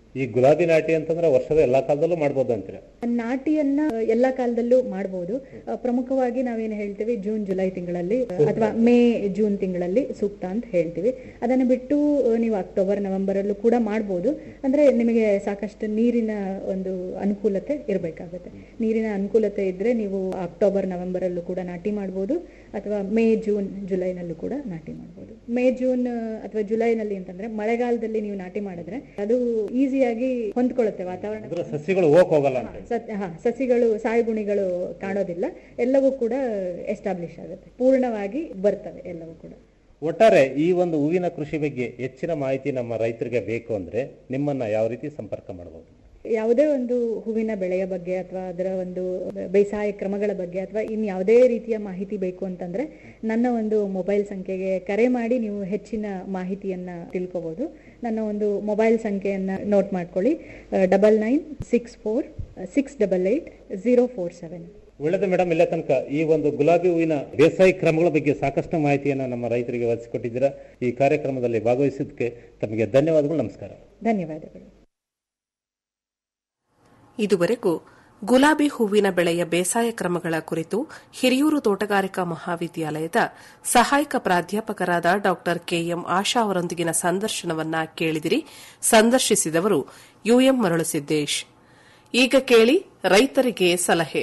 ಈ ಗುಲಾಬಿ ನಾಟಿ ಅಂತಂದ್ರೆ ವರ್ಷದ ಎಲ್ಲಾ ಕಾಲದಲ್ಲೂ ಮಾಡ್ಬೋದು ಅಂತೀರಾ ನಾಟಿಯನ್ನ ಎಲ್ಲಾ ಕಾಲದಲ್ಲೂ ಮಾಡಬಹುದು ಪ್ರಮುಖವಾಗಿ ನಾವೇನು ಹೇಳ್ತೀವಿ ಜೂನ್ ಜುಲೈ ತಿಂಗಳಲ್ಲಿ ಅಥವಾ ಮೇ ಜೂನ್ ತಿಂಗಳಲ್ಲಿ ಸೂಕ್ತ ಅಂತ ಹೇಳ್ತೀವಿ ಅದನ್ನು ಬಿಟ್ಟು ಆ, ನೀವು ಅಕ್ಟೋಬರ್ ನವೆಂಬರ್ ಅಲ್ಲೂ ಕೂಡ ಮಾಡಬಹುದು ಅಂದ್ರೆ ನಿಮಗೆ ಸಾಕಷ್ಟು ನೀರಿನ ಒಂದು ಅನುಕೂಲತೆ ಇರಬೇಕಾಗುತ್ತೆ ನೀರಿನ ಅನುಕೂಲತೆ ಇದ್ರೆ ನೀವು ಅಕ್ಟೋಬರ್ ನವೆಂಬರ್ ಅಲ್ಲೂ ಕೂಡ ನಾಟಿ ಮಾಡಬಹುದು ಅಥವಾ ಮೇ ಜೂನ್ ಜುಲೈನಲ್ಲೂ ಕೂಡ ನಾಟಿ ಮಾಡಬಹುದು ಮೇ ಜೂನ್ ಆ, ಅಥವಾ ಜುಲೈನಲ್ಲಿ ಅಂತಂದ್ರೆ ಮಳೆಗಾಲದಲ್ಲಿ ನೀವು ನಾಟಿ ಮಾಡಿದ್ರೆ ಅದು ಈಸಿಯಾಗಿ ಹೊಂದ್ಕೊಳ್ಳುತ್ತೆ ವಾತಾವರಣ ಅಂದ್ರೆ ಸಸಿಗಳು ಹೋಗಕ್ ಹೋಗಲ್ಲ ಅಂತ ಸತ್- ಹಾ, ಸಸಿಗಳು ಸಾಯ್ಗುಣಿಗಳು ಕಾಣೋದಿಲ್ಲ ಎಲ್ಲವೂ ಕೂಡ ಎಸ್ಟಾಬ್ಲಿಷ್ ಆಗುತ್ತೆ ಪೂರ್ಣವಾಗಿ ಬರ್ತವೆ ಎಲ್ಲವೂ ಕೂಡ ಒಟ್ಟಾರೆ ಈ ಒಂದು ಹೂವಿನ ಕೃಷಿ ಬಗ್ಗೆ ಹೆಚ್ಚಿನ ಮಾಹಿತಿ ನಮ್ಮ ರೈತರಿಗೆ ಬೇಕು ಅಂದ್ರೆ ನಿಮ್ಮನ್ನ ಯಾವ ರೀತಿ ಸಂಪರ್ಕ ಮಾಡಬಹುದು ಯಾವುದೇ ಒಂದು ಹೂವಿನ ಬೆಳೆಯ ಬಗ್ಗೆ ಅಥವಾ ಅದರ ಒಂದು ಬೇಸಾಯ ಕ್ರಮಗಳ ಬಗ್ಗೆ ಅಥವಾ ಇನ್ ಯಾವುದೇ ರೀತಿಯ ಮಾಹಿತಿ ಬೇಕು ಅಂತಂದ್ರೆ ನನ್ನ ಒಂದು ಮೊಬೈಲ್ ಸಂಖ್ಯೆಗೆ ಕರೆ ಮಾಡಿ ನೀವು ಹೆಚ್ಚಿನ ಮಾಹಿತಿಯನ್ನ ತಿಳ್ಕೋಬಹುದು ನನ್ನ ಒಂದು ಮೊಬೈಲ್ ಸಂಖ್ಯೆಯನ್ನ ನೋಟ್ ಮಾಡ್ಕೊಳ್ಳಿ double nine six four six double eight zero four seven ಒಳ್ಳೆದು ಮೇಡಮ್ ಇಲ್ಲ ತನಕ ಈ ಒಂದು ಗುಲಾಬಿ ಹೂವಿನ ಬೇಸಾಯ ಕ್ರಮಗಳ ಬಗ್ಗೆ ಸಾಕಷ್ಟು ಮಾಹಿತಿಯನ್ನ ನಮ್ಮ ರೈತರಿಗೆ ಒದಗಿಸಿಕೊಟ್ಟಿದ್ದೀರಾ ಈ ಕಾರ್ಯಕ್ರಮದಲ್ಲಿ ಭಾಗವಹಿಸಿದ್ದಕ್ಕೆ ತಮಗೆ ಧನ್ಯವಾದಗಳು ನಮಸ್ಕಾರ ಧನ್ಯವಾದಗಳು ಇದುವರೆಗೂ ಗುಲಾಬಿ ಹೂವಿನ ಬೆಳೆಯ ಬೇಸಾಯ ಕ್ರಮಗಳ ಕುರಿತು ಹಿರಿಯೂರು ತೋಟಗಾರಿಕಾ ಮಹಾವಿದ್ಯಾಲಯದ ಸಹಾಯಕ ಪ್ರಾಧ್ಯಾಪಕರಾದ ಡಾ ಕೆಎಂ ಆಶಾ ಅವರೊಂದಿಗಿನ ಸಂದರ್ಶನವನ್ನ ಕೇಳಿದಿರಿ ಸಂದರ್ಶಿಸಿದವರು ಯುಎಂ ಮರಳುಸಿದ್ದೇಶ್ ಈಗ ಕೇಳಿ ರೈತರಿಗೆ ಸಲಹೆ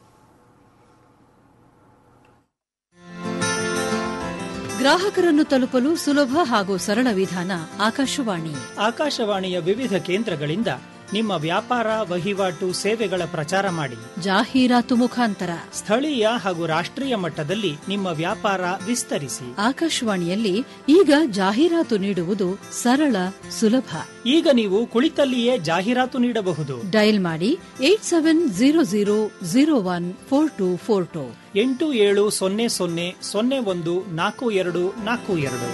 ಗ್ರಾಹಕರನ್ನು ತಲುಪಲು ಸುಲಭ ಹಾಗೂ ಸರಳ ವಿಧಾನ ಆಕಾಶವಾಣಿ ಆಕಾಶವಾಣಿಯ ವಿವಿಧ ಕೇಂದ್ರಗಳಿಂದ ನಿಮ್ಮ ವ್ಯಾಪಾರ ವಹಿವಾಟು ಸೇವೆಗಳ ಪ್ರಚಾರ ಮಾಡಿ ಜಾಹೀರಾತು ಮುಖಾಂತರ ಸ್ಥಳೀಯ ಹಾಗೂ ರಾಷ್ಟ್ರೀಯ ಮಟ್ಟದಲ್ಲಿ ನಿಮ್ಮ ವ್ಯಾಪಾರ ವಿಸ್ತರಿಸಿ ಆಕಾಶವಾಣಿಯಲ್ಲಿ ಈಗ ಜಾಹೀರಾತು ನೀಡುವುದು ಸರಳ ಸುಲಭ ಈಗ ನೀವು ಕುಳಿತಲ್ಲಿಯೇ ಜಾಹೀರಾತು ನೀಡಬಹುದು ಡಯಲ್ ಮಾಡಿ eight seven zero zero zero one four two four two ಎಂಟು ಏಳು ಸೊನ್ನೆ ಸೊನ್ನೆ ಸೊನ್ನೆ ಒಂದು ನಾಲ್ಕು ಎರಡು ನಾಲ್ಕು ಎರಡು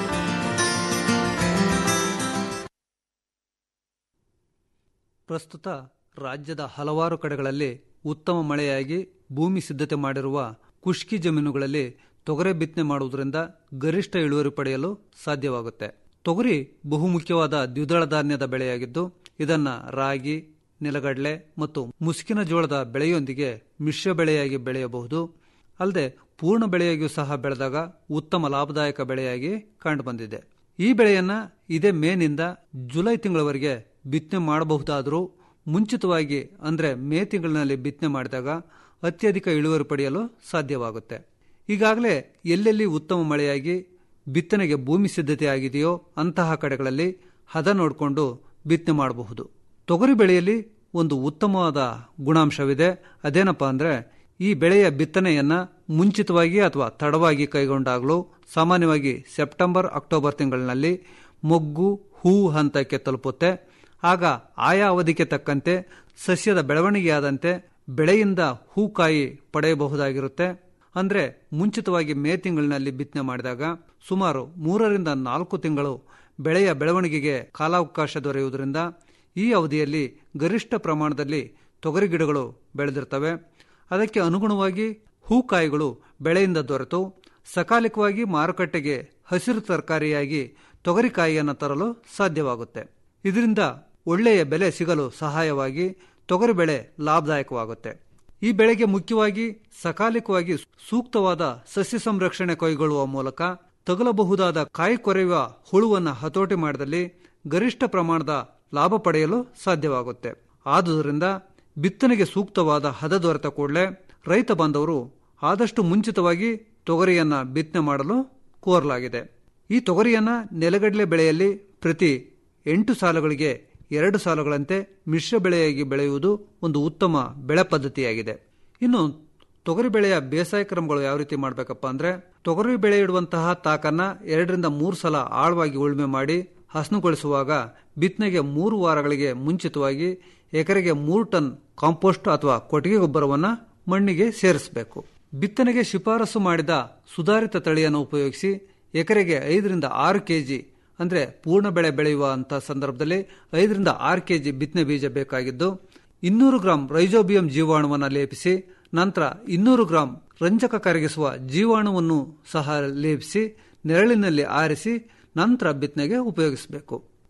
ಪ್ರಸ್ತುತ ರಾಜ್ಯದ ಹಲವಾರು ಕಡೆಗಳಲ್ಲಿ ಉತ್ತಮ ಮಳೆಯಾಗಿ ಭೂಮಿ ಸಿದ್ಧತೆ ಮಾಡಿರುವ ಕುಷ್ಕಿ ಜಮೀನುಗಳಲ್ಲಿ ತೊಗರೆ ಬಿತ್ತನೆ ಮಾಡುವುದರಿಂದ ಗರಿಷ್ಠ ಇಳುವರಿ ಪಡೆಯಲು ಸಾಧ್ಯವಾಗುತ್ತೆ ತೊಗರಿ ಬಹುಮುಖ್ಯವಾದ ದ್ವಿದಳ ಧಾನ್ಯದ ಬೆಳೆಯಾಗಿದ್ದು ಇದನ್ನ ರಾಗಿ ನೆಲಗಡಲೆ ಮತ್ತು ಮುಸುಕಿನ ಜೋಳದ ಬೆಳೆಯೊಂದಿಗೆ ಮಿಶ್ರ ಬೆಳೆಯಾಗಿ ಬೆಳೆಯಬಹುದು ಅಲ್ಲದೆ ಪೂರ್ಣ ಬೆಳೆಯಾಗಿಯೂ ಸಹ ಬೆಳೆದಾಗ ಉತ್ತಮ ಲಾಭದಾಯಕ ಬೆಳೆಯಾಗಿ ಕಂಡುಬಂದಿದೆ ಈ ಬೆಳೆಯನ್ನ ಇದೇ ಮೇನಿಂದ ಜುಲೈ ತಿಂಗಳವರೆಗೆ ಬಿತ್ತನೆ ಮಾಡಬಹುದಾದರೂ ಮುಂಚಿತವಾಗಿ ಅಂದ್ರೆ ಮೇ ತಿಂಗಳಿನಲ್ಲಿ ಬಿತ್ತನೆ ಮಾಡಿದಾಗ ಅತ್ಯಧಿಕ ಇಳುವರಿ ಪಡೆಯಲು ಸಾಧ್ಯವಾಗುತ್ತೆ ಈಗಾಗಲೇ ಎಲ್ಲೆಲ್ಲಿ ಉತ್ತಮ ಮಳೆಯಾಗಿ ಬಿತ್ತನೆಗೆ ಭೂಮಿ ಸಿದ್ಧತೆ ಆಗಿದೆಯೋ ಅಂತಹ ಕಡೆಗಳಲ್ಲಿ ಹದ ನೋಡಿಕೊಂಡು ಬಿತ್ತನೆ ಮಾಡಬಹುದು ತೊಗರಿ ಬೆಳೆಯಲ್ಲಿ ಒಂದು ಉತ್ತಮವಾದ ಗುಣಾಂಶವಿದೆ ಅದೇನಪ್ಪಾ ಅಂದ್ರೆ ಈ ಬೆಳೆಯ ಬಿತ್ತನೆಯನ್ನ ಮುಂಚಿತವಾಗಿ ಅಥವಾ ತಡವಾಗಿ ಕೈಗೊಂಡಾಗಲೂ ಸಾಮಾನ್ಯವಾಗಿ ಸೆಪ್ಟೆಂಬರ್ ಅಕ್ಟೋಬರ್ ತಿಂಗಳಿನಲ್ಲಿ ಮೊಗ್ಗು ಹೂ ಹಂತಕ್ಕೆ ತಲುಪುತ್ತೆ ಆಗ ಆಯಾ ಅವಧಿಗೆ ತಕ್ಕಂತೆ ಸಸ್ಯದ ಬೆಳವಣಿಗೆಯಾದಂತೆ ಬೆಳೆಯಿಂದ ಹೂಕಾಯಿ ಪಡೆಯಬಹುದಾಗಿರುತ್ತೆ ಅಂದ್ರೆ ಮುಂಚಿತವಾಗಿ ಮೇ ತಿಂಗಳಿನಲ್ಲಿ ಬಿತ್ತನೆ ಮಾಡಿದಾಗ ಸುಮಾರು ಮೂರರಿಂದ ನಾಲ್ಕು ತಿಂಗಳು ಬೆಳೆಯ ಬೆಳವಣಿಗೆಗೆ ಕಾಲಾವಕಾಶ ದೊರೆಯುವುದರಿಂದ ಈ ಅವಧಿಯಲ್ಲಿ ಗರಿಷ್ಠ ಪ್ರಮಾಣದಲ್ಲಿ ತೊಗರಿ ಗಿಡಗಳು ಬೆಳೆದಿರ್ತವೆ ಅದಕ್ಕೆ ಅನುಗುಣವಾಗಿ ಹೂಕಾಯಿಗಳು ಬೆಳೆಯಿಂದ ದೊರೆತು ಸಕಾಲಿಕವಾಗಿ ಮಾರುಕಟ್ಟೆಗೆ ಹಸಿರು ತರಕಾರಿಯಾಗಿ ತೊಗರಿಕಾಯಿಯನ್ನು ತರಲು ಸಾಧ್ಯವಾಗುತ್ತೆ ಇದರಿಂದ ಒಳ್ಳೆಯ ಬೆಲೆ ಸಿಗಲು ಸಹಾಯವಾಗಿ ತೊಗರಿ ಬೆಳೆ ಲಾಭದಾಯಕವಾಗುತ್ತೆ ಈ ಬೆಳೆಗೆ ಮುಖ್ಯವಾಗಿ ಸಕಾಲಿಕವಾಗಿ ಸೂಕ್ತವಾದ ಸಸ್ಯ ಸಂರಕ್ಷಣೆ ಕೈಗೊಳ್ಳುವ ಮೂಲಕ ತಗಲಬಹುದಾದ ಕಾಯಿ ಕೊರೆಯುವ ಹುಳುವನ್ನು ಹತೋಟಿ ಮಾಡಿದಲ್ಲಿ ಗರಿಷ್ಠ ಪ್ರಮಾಣದ ಲಾಭ ಪಡೆಯಲು ಸಾಧ್ಯವಾಗುತ್ತೆ ಆದುದರಿಂದ ಬಿತ್ತನೆಗೆ ಸೂಕ್ತವಾದ ಹದ ದೊರೆತ ಕೂಡಲೇ ರೈತ ಬಾಂಧವರು ಆದಷ್ಟು ಮುಂಚಿತವಾಗಿ ತೊಗರಿಯನ್ನ ಬಿತ್ತನೆ ಮಾಡಲು ಕೋರಲಾಗಿದೆ ಈ ತೊಗರಿಯನ್ನ ನೆಲಗಡಲೆ ಬೆಳೆಯಲ್ಲಿ ಪ್ರತಿ ಎಂಟು ಸಾಲುಗಳಿಗೆ ಎರಡು ಸಾಲುಗಳಂತೆ ಮಿಶ್ರ ಬೆಳೆಯಾಗಿ ಬೆಳೆಯುವುದು ಒಂದು ಉತ್ತಮ ಬೆಳೆ ಪದ್ಧತಿಯಾಗಿದೆ ಇನ್ನು ತೊಗರಿ ಬೆಳೆಯ ಬೇಸಾಯ ಕ್ರಮಗಳು ಯಾವ ರೀತಿ ಮಾಡಬೇಕಪ್ಪ ಅಂದ್ರೆ ತೊಗರಿ ಬೆಳೆ ಇಡುವಂತಹ ತಾಕನ್ನ ಎರಡರಿಂದ ಮೂರು ಸಲ ಆಳವಾಗಿ ಉಳುಮೆ ಮಾಡಿ ಹಸನುಗೊಳಿಸುವಾಗ ಬಿತ್ತನೆಗೆ ಮೂರು ವಾರಗಳಿಗೆ ಮುಂಚಿತವಾಗಿ ಎಕರೆಗೆ ಮೂರು ಟನ್ ಕಾಂಪೋಸ್ಟ್ ಅಥವಾ ಕೊಟ್ಟಿಗೆ ಗೊಬ್ಬರವನ್ನು ಮಣ್ಣಿಗೆ ಸೇರಿಸಬೇಕು ಬಿತ್ತನೆಗೆ ಶಿಫಾರಸು ಮಾಡಿದ ಸುಧಾರಿತ ತಳಿಯನ್ನು ಉಪಯೋಗಿಸಿ ಎಕರೆಗೆ ಐದರಿಂದ ಆರು ಕೆಜಿ ಅಂದ್ರೆ ಪೂರ್ಣ ಬೆಳೆ ಬೆಳೆಯುವಂತಹ ಸಂದರ್ಭದಲ್ಲಿ ಐದರಿಂದ ಆರು ಕೆಜಿ ಬಿತ್ತನೆ ಬೀಜ ಬೇಕಾಗಿದ್ದು ಇನ್ನೂರು ಗ್ರಾಂ ರೈಜೋಬಿಯಂ ಜೀವಾಣುವನ್ನು ಲೇಪಿಸಿ ನಂತರ ಇನ್ನೂರು ಗ್ರಾಂ ರಂಜಕ ಕರಗಿಸುವ ಜೀವಾಣುವನ್ನು ಸಹ ಲೇಪಿಸಿ ನೆರಳಿನಲ್ಲಿ ಆರಿಸಿ ನಂತರ ಬಿತ್ತನೆಗೆ ಉಪಯೋಗಿಸಬೇಕು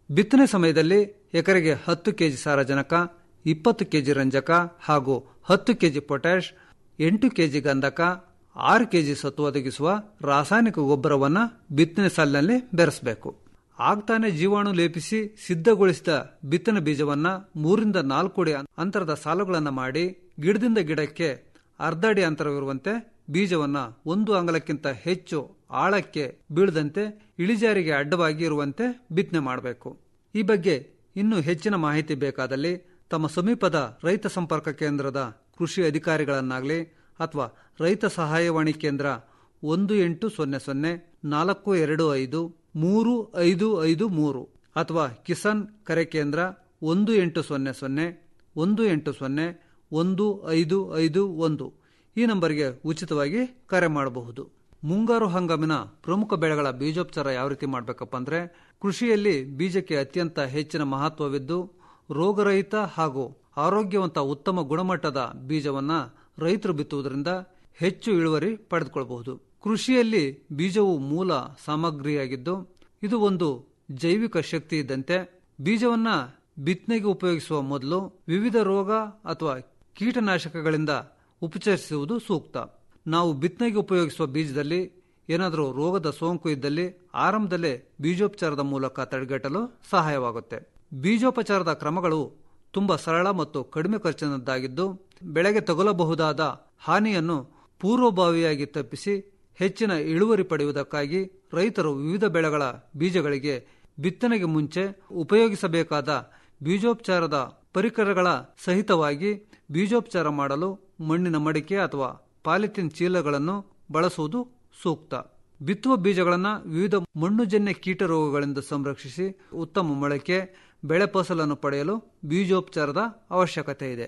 ಬಿತ್ತನೆ ಸಮಯದಲ್ಲಿ ಎಕರೆಗೆ ಹತ್ತು ಕೆಜಿ ಸಾರಜನಕ ಇಪ್ಪತ್ತು ಕೆಜಿ ರಂಜಕ ಹಾಗೂ ಹತ್ತು ಕೆಜಿ ಪೊಟ್ಯಾಷ್ ಎಂಟು ಕೆಜಿ ಗಂಧಕ ಆರು ಕೆಜಿ ಸತ್ತು ಒದಗಿಸುವ ರಾಸಾಯನಿಕ ಗೊಬ್ಬರವನ್ನ ಬಿತ್ತನೆ ಸಾಲಿನಲ್ಲಿ ಬೆರೆಸಬೇಕು ಆಗ್ತಾನೆ ಜೀವಾಣು ಲೇಪಿಸಿ ಸಿದ್ಧಗೊಳಿಸಿದ ಬಿತ್ತನೆ ಬೀಜವನ್ನ ಮೂರಿಂದ ನಾಲ್ಕು ಅಡಿ ಅಂತರದ ಸಾಲುಗಳನ್ನು ಮಾಡಿ ಗಿಡದಿಂದ ಗಿಡಕ್ಕೆ ಅರ್ಧ ಅಡಿ ಅಂತರವಿರುವಂತೆ ಬೀಜವನ್ನ ಒಂದು ಅಂಗಲಕ್ಕಿಂತ ಹೆಚ್ಚು ಆಳಕ್ಕೆ ಬೀಳದಂತೆ ಇಳಿಜಾರಿಗೆ ಅಡ್ಡವಾಗಿ ಇರುವಂತೆ ಬಿತ್ತನೆ ಮಾಡಬೇಕು ಈ ಬಗ್ಗೆ ಇನ್ನೂ ಹೆಚ್ಚಿನ ಮಾಹಿತಿ ಬೇಕಾದಲ್ಲಿ ತಮ್ಮ ಸಮೀಪದ ರೈತ ಸಂಪರ್ಕ ಕೇಂದ್ರದ ಕೃಷಿ ಅಧಿಕಾರಿಗಳನ್ನಾಗಲಿ ಅಥವಾ ರೈತ ಸಹಾಯವಾಣಿ ಕೇಂದ್ರ ಒಂದು ಎಂಟು ಸೊನ್ನೆ ಸೊನ್ನೆ ನಾಲ್ಕು ಎರಡು ಐದು ಮೂರು ಐದು ಐದು ಮೂರು ಅಥವಾ ಕಿಸಾನ್ ಕರೆ ಕೇಂದ್ರ ಒಂದು ಎಂಟು ಸೊನ್ನೆ ಸೊನ್ನೆ ಒಂದು ಎಂಟು ಸೊನ್ನೆ ಒಂದು ಐದು ಐದು ಒಂದು ಈ ನಂಬರಿಗೆ ಉಚಿತವಾಗಿ ಕರೆ ಮಾಡಬಹುದು ಮುಂಗಾರು ಹಂಗಾಮಿನ ಪ್ರಮುಖ ಬೆಳೆಗಳ ಬೀಜೋಪಚಾರ ಯಾವ ರೀತಿ ಮಾಡಬೇಕಪ್ಪ ಅಂದ್ರೆ ಕೃಷಿಯಲ್ಲಿ ಬೀಜಕ್ಕೆ ಅತ್ಯಂತ ಹೆಚ್ಚಿನ ಮಹತ್ವವಿದ್ದು ರೋಗರಹಿತ ಹಾಗೂ ಆರೋಗ್ಯವಂತ ಉತ್ತಮ ಗುಣಮಟ್ಟದ ಬೀಜವನ್ನ ರೈತರು ಬಿತ್ತುವುದರಿಂದ ಹೆಚ್ಚು ಇಳುವರಿ ಪಡೆದುಕೊಳ್ಳಬಹುದು ಕೃಷಿಯಲ್ಲಿ ಬೀಜವು ಮೂಲ ಸಾಮಗ್ರಿಯಾಗಿದ್ದು ಇದು ಒಂದು ಜೈವಿಕ ಶಕ್ತಿ ಇದ್ದಂತೆ ಬೀಜವನ್ನ ಬಿತ್ತನೆಗೆ ಉಪಯೋಗಿಸುವ ಮೊದಲು ವಿವಿಧ ರೋಗ ಅಥವಾ ಕೀಟನಾಶಕಗಳಿಂದ ಉಪಚರಿಸುವುದು ಸೂಕ್ತ ನಾವು ಬಿತ್ತನೆಗೆ ಉಪಯೋಗಿಸುವ ಬೀಜದಲ್ಲಿ ಏನಾದರೂ ರೋಗದ ಸೋಂಕು ಇದ್ದಲ್ಲಿ ಆರಂಭದಲ್ಲೇ ಬೀಜೋಪಚಾರದ ಮೂಲಕ ತಡೆಗಟ್ಟಲು ಸಹಾಯವಾಗುತ್ತೆ ಬೀಜೋಪಚಾರದ ಕ್ರಮಗಳು ತುಂಬಾ ಸರಳ ಮತ್ತು ಕಡಿಮೆ ಖರ್ಚಿನದ್ದಾಗಿದ್ದು ಬೆಳೆಗೆ ತಗುಲಬಹುದಾದ ಹಾನಿಯನ್ನು ಪೂರ್ವಭಾವಿಯಾಗಿ ತಪ್ಪಿಸಿ ಹೆಚ್ಚಿನ ಇಳುವರಿ ಪಡೆಯುವುದಕ್ಕಾಗಿ ರೈತರು ವಿವಿಧ ಬೆಳೆಗಳ ಬೀಜಗಳಿಗೆ ಬಿತ್ತನೆಗೆ ಮುಂಚೆ ಉಪಯೋಗಿಸಬೇಕಾದ ಬೀಜೋಪಚಾರದ ಪರಿಕರಗಳ ಸಹಿತವಾಗಿ ಬೀಜೋಪಚಾರ ಮಾಡಲು ಮಣ್ಣಿನ ಮಡಿಕೆ ಅಥವಾ ಪಾಲಿಥಿನ್ ಚೀಲಗಳನ್ನು ಬಳಸುವುದು ಸೂಕ್ತ ಬಿತ್ತುವ ಬೀಜಗಳನ್ನು ವಿವಿಧ ಮಣ್ಣುಜನ್ಯ ಕೀಟ ರೋಗಗಳಿಂದ ಸಂರಕ್ಷಿಸಿ ಉತ್ತಮ ಮೊಳಕೆ ಬೆಳೆ ಫಸಲನ್ನು ಪಡೆಯಲು ಬೀಜೋಪಚಾರದ ಅವಶ್ಯಕತೆ ಇದೆ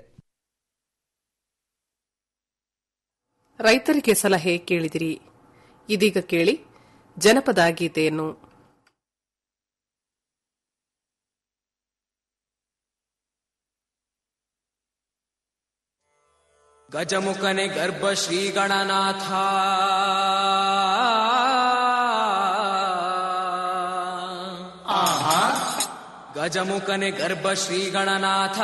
ರೈತರಿಗೆ ಸಲಹೆ ಕೇಳಿದಿರಿ ಇದೀಗ ಕೇಳಿ ಜನಪದ ಗೀತೆಯನ್ನು ಗಜಮುಖನೆ ಗರ್ಭ ಶ್ರೀ ಗಣನಾಥ ಗಜಮುಖನೆ ಗರ್ಭ ಶ್ರೀ ಗಣನಾಥ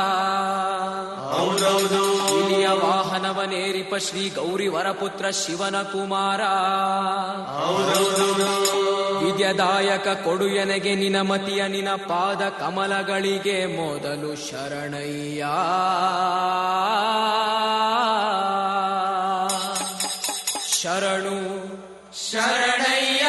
ಇಲಿಯ ವಾಹನವನೇರಿಪ ಶ್ರೀ ಗೌರಿ ವರಪುತ್ರ ಶಿವನ ಕುಮಾರ ವಿದ್ಯದಾಯಕ ಕೊಡುಯನೆಗೆ ನಿನ ಮತಿಯ ನಿನ ಪಾದ ಕಮಲಗಳಿಗೆ ಮೊದಲು ಶರಣಯ್ಯ ಶರಣು ಶರಣಯ್ಯ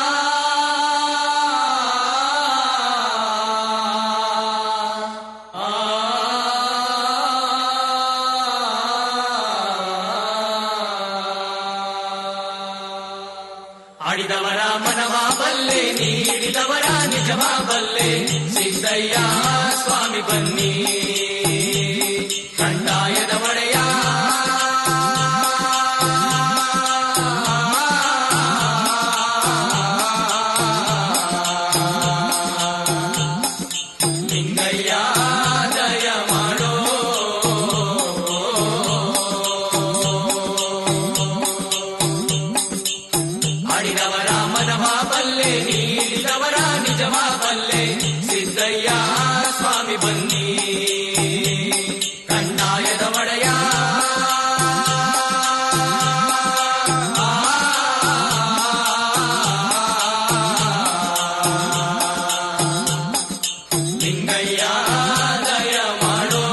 ಆಡಿದವರ ಮನವ ಬಲ್ಲೆ ನೀಡಿದವರ ನಿಜವ ಬಲ್ಲೆ ಸಿದ್ದಯ್ಯ ಸ್ವಾಮಿ ಬನ್ನಿ ಕಂದಾಯದ ಒಡೆಯ ಲಿಂಗಯ್ಯ ದಯ ಮಾಡೋ ಆಡಿದವರ ಮನವ ಬಲ್ಲೆ ನೀಡಿದವರ ನಿಜವ ಬಲ್ಲೆ ಸಿದ್ದಯ್ಯ ಸ್ವಾಮಿ ಬನ್ನಿ ಕಂದಾಯದ ಒಡೆಯ ಲಿಂಗಯ್ಯ ದಯ ಮಾಡೋ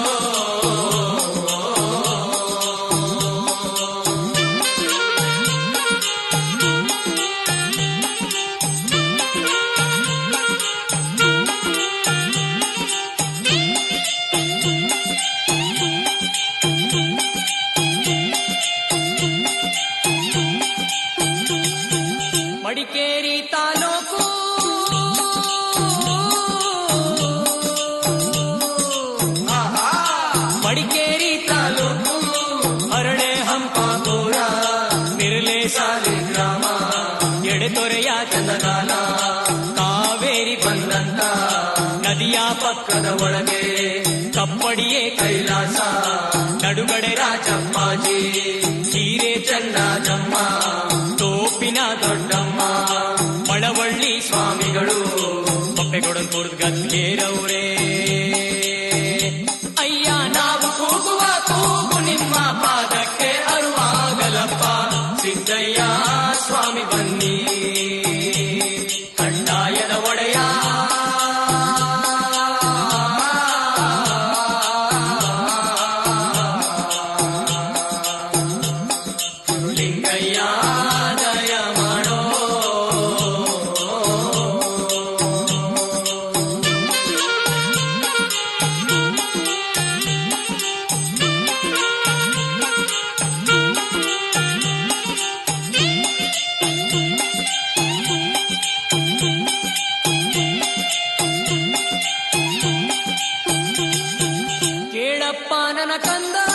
ಮಡಿಕೇರಿ ತಾಲೂಕು ಮಡಿಕೇರಿ ತಾಲೂಕು ಹರಳೆ ಹಂಪಾಪುರ ನಿರ್ಲೆ ಸಾಲಿ ಗ್ರಾಮ ಎಡೆತೊರೆಯ ಚಂದಗಾಲ ಕಾವೇರಿ ಬಂದಂತ ನದಿಯ ಪಕ್ಕದ ಒಳಗೆ ಕಪ್ಪಡಿಯೇ ಕೈಲಾಸ ನಡುಗಡೆ ರಾಜಪ್ಪಾಜಿ ಹೀರೆ ಚನ್ನಜಮ್ಮ ತೋಪಿನ ದೊಡ್ಡಮ್ಮ ಮಳವಳ್ಳಿ ಸ್ವಾಮಿಗಳು ಬಪ್ಪೆಗೌಡನ್ ತೋರದ ಗದ್ಗೇರವ್ರೆ ಅಯ್ಯ ನಾವು ಕೂಗುವ ಕೂಗು ನಿಮ್ಮ ಪಾದಕ್ಕೆ ಅರುವಾಗಲಪ್ಪ ಸಿದ್ದಯ್ಯ ಸ್ವಾಮಿ ಬನ್ನಿ ಕಡ್ಡಾಯದ ಒಡೆಯ ಲಿಂಗಯ್ಯ ದಯ ಮಾಡೋ ಕೇಳಪ್ಪ ನನ್ನ ಕಂದ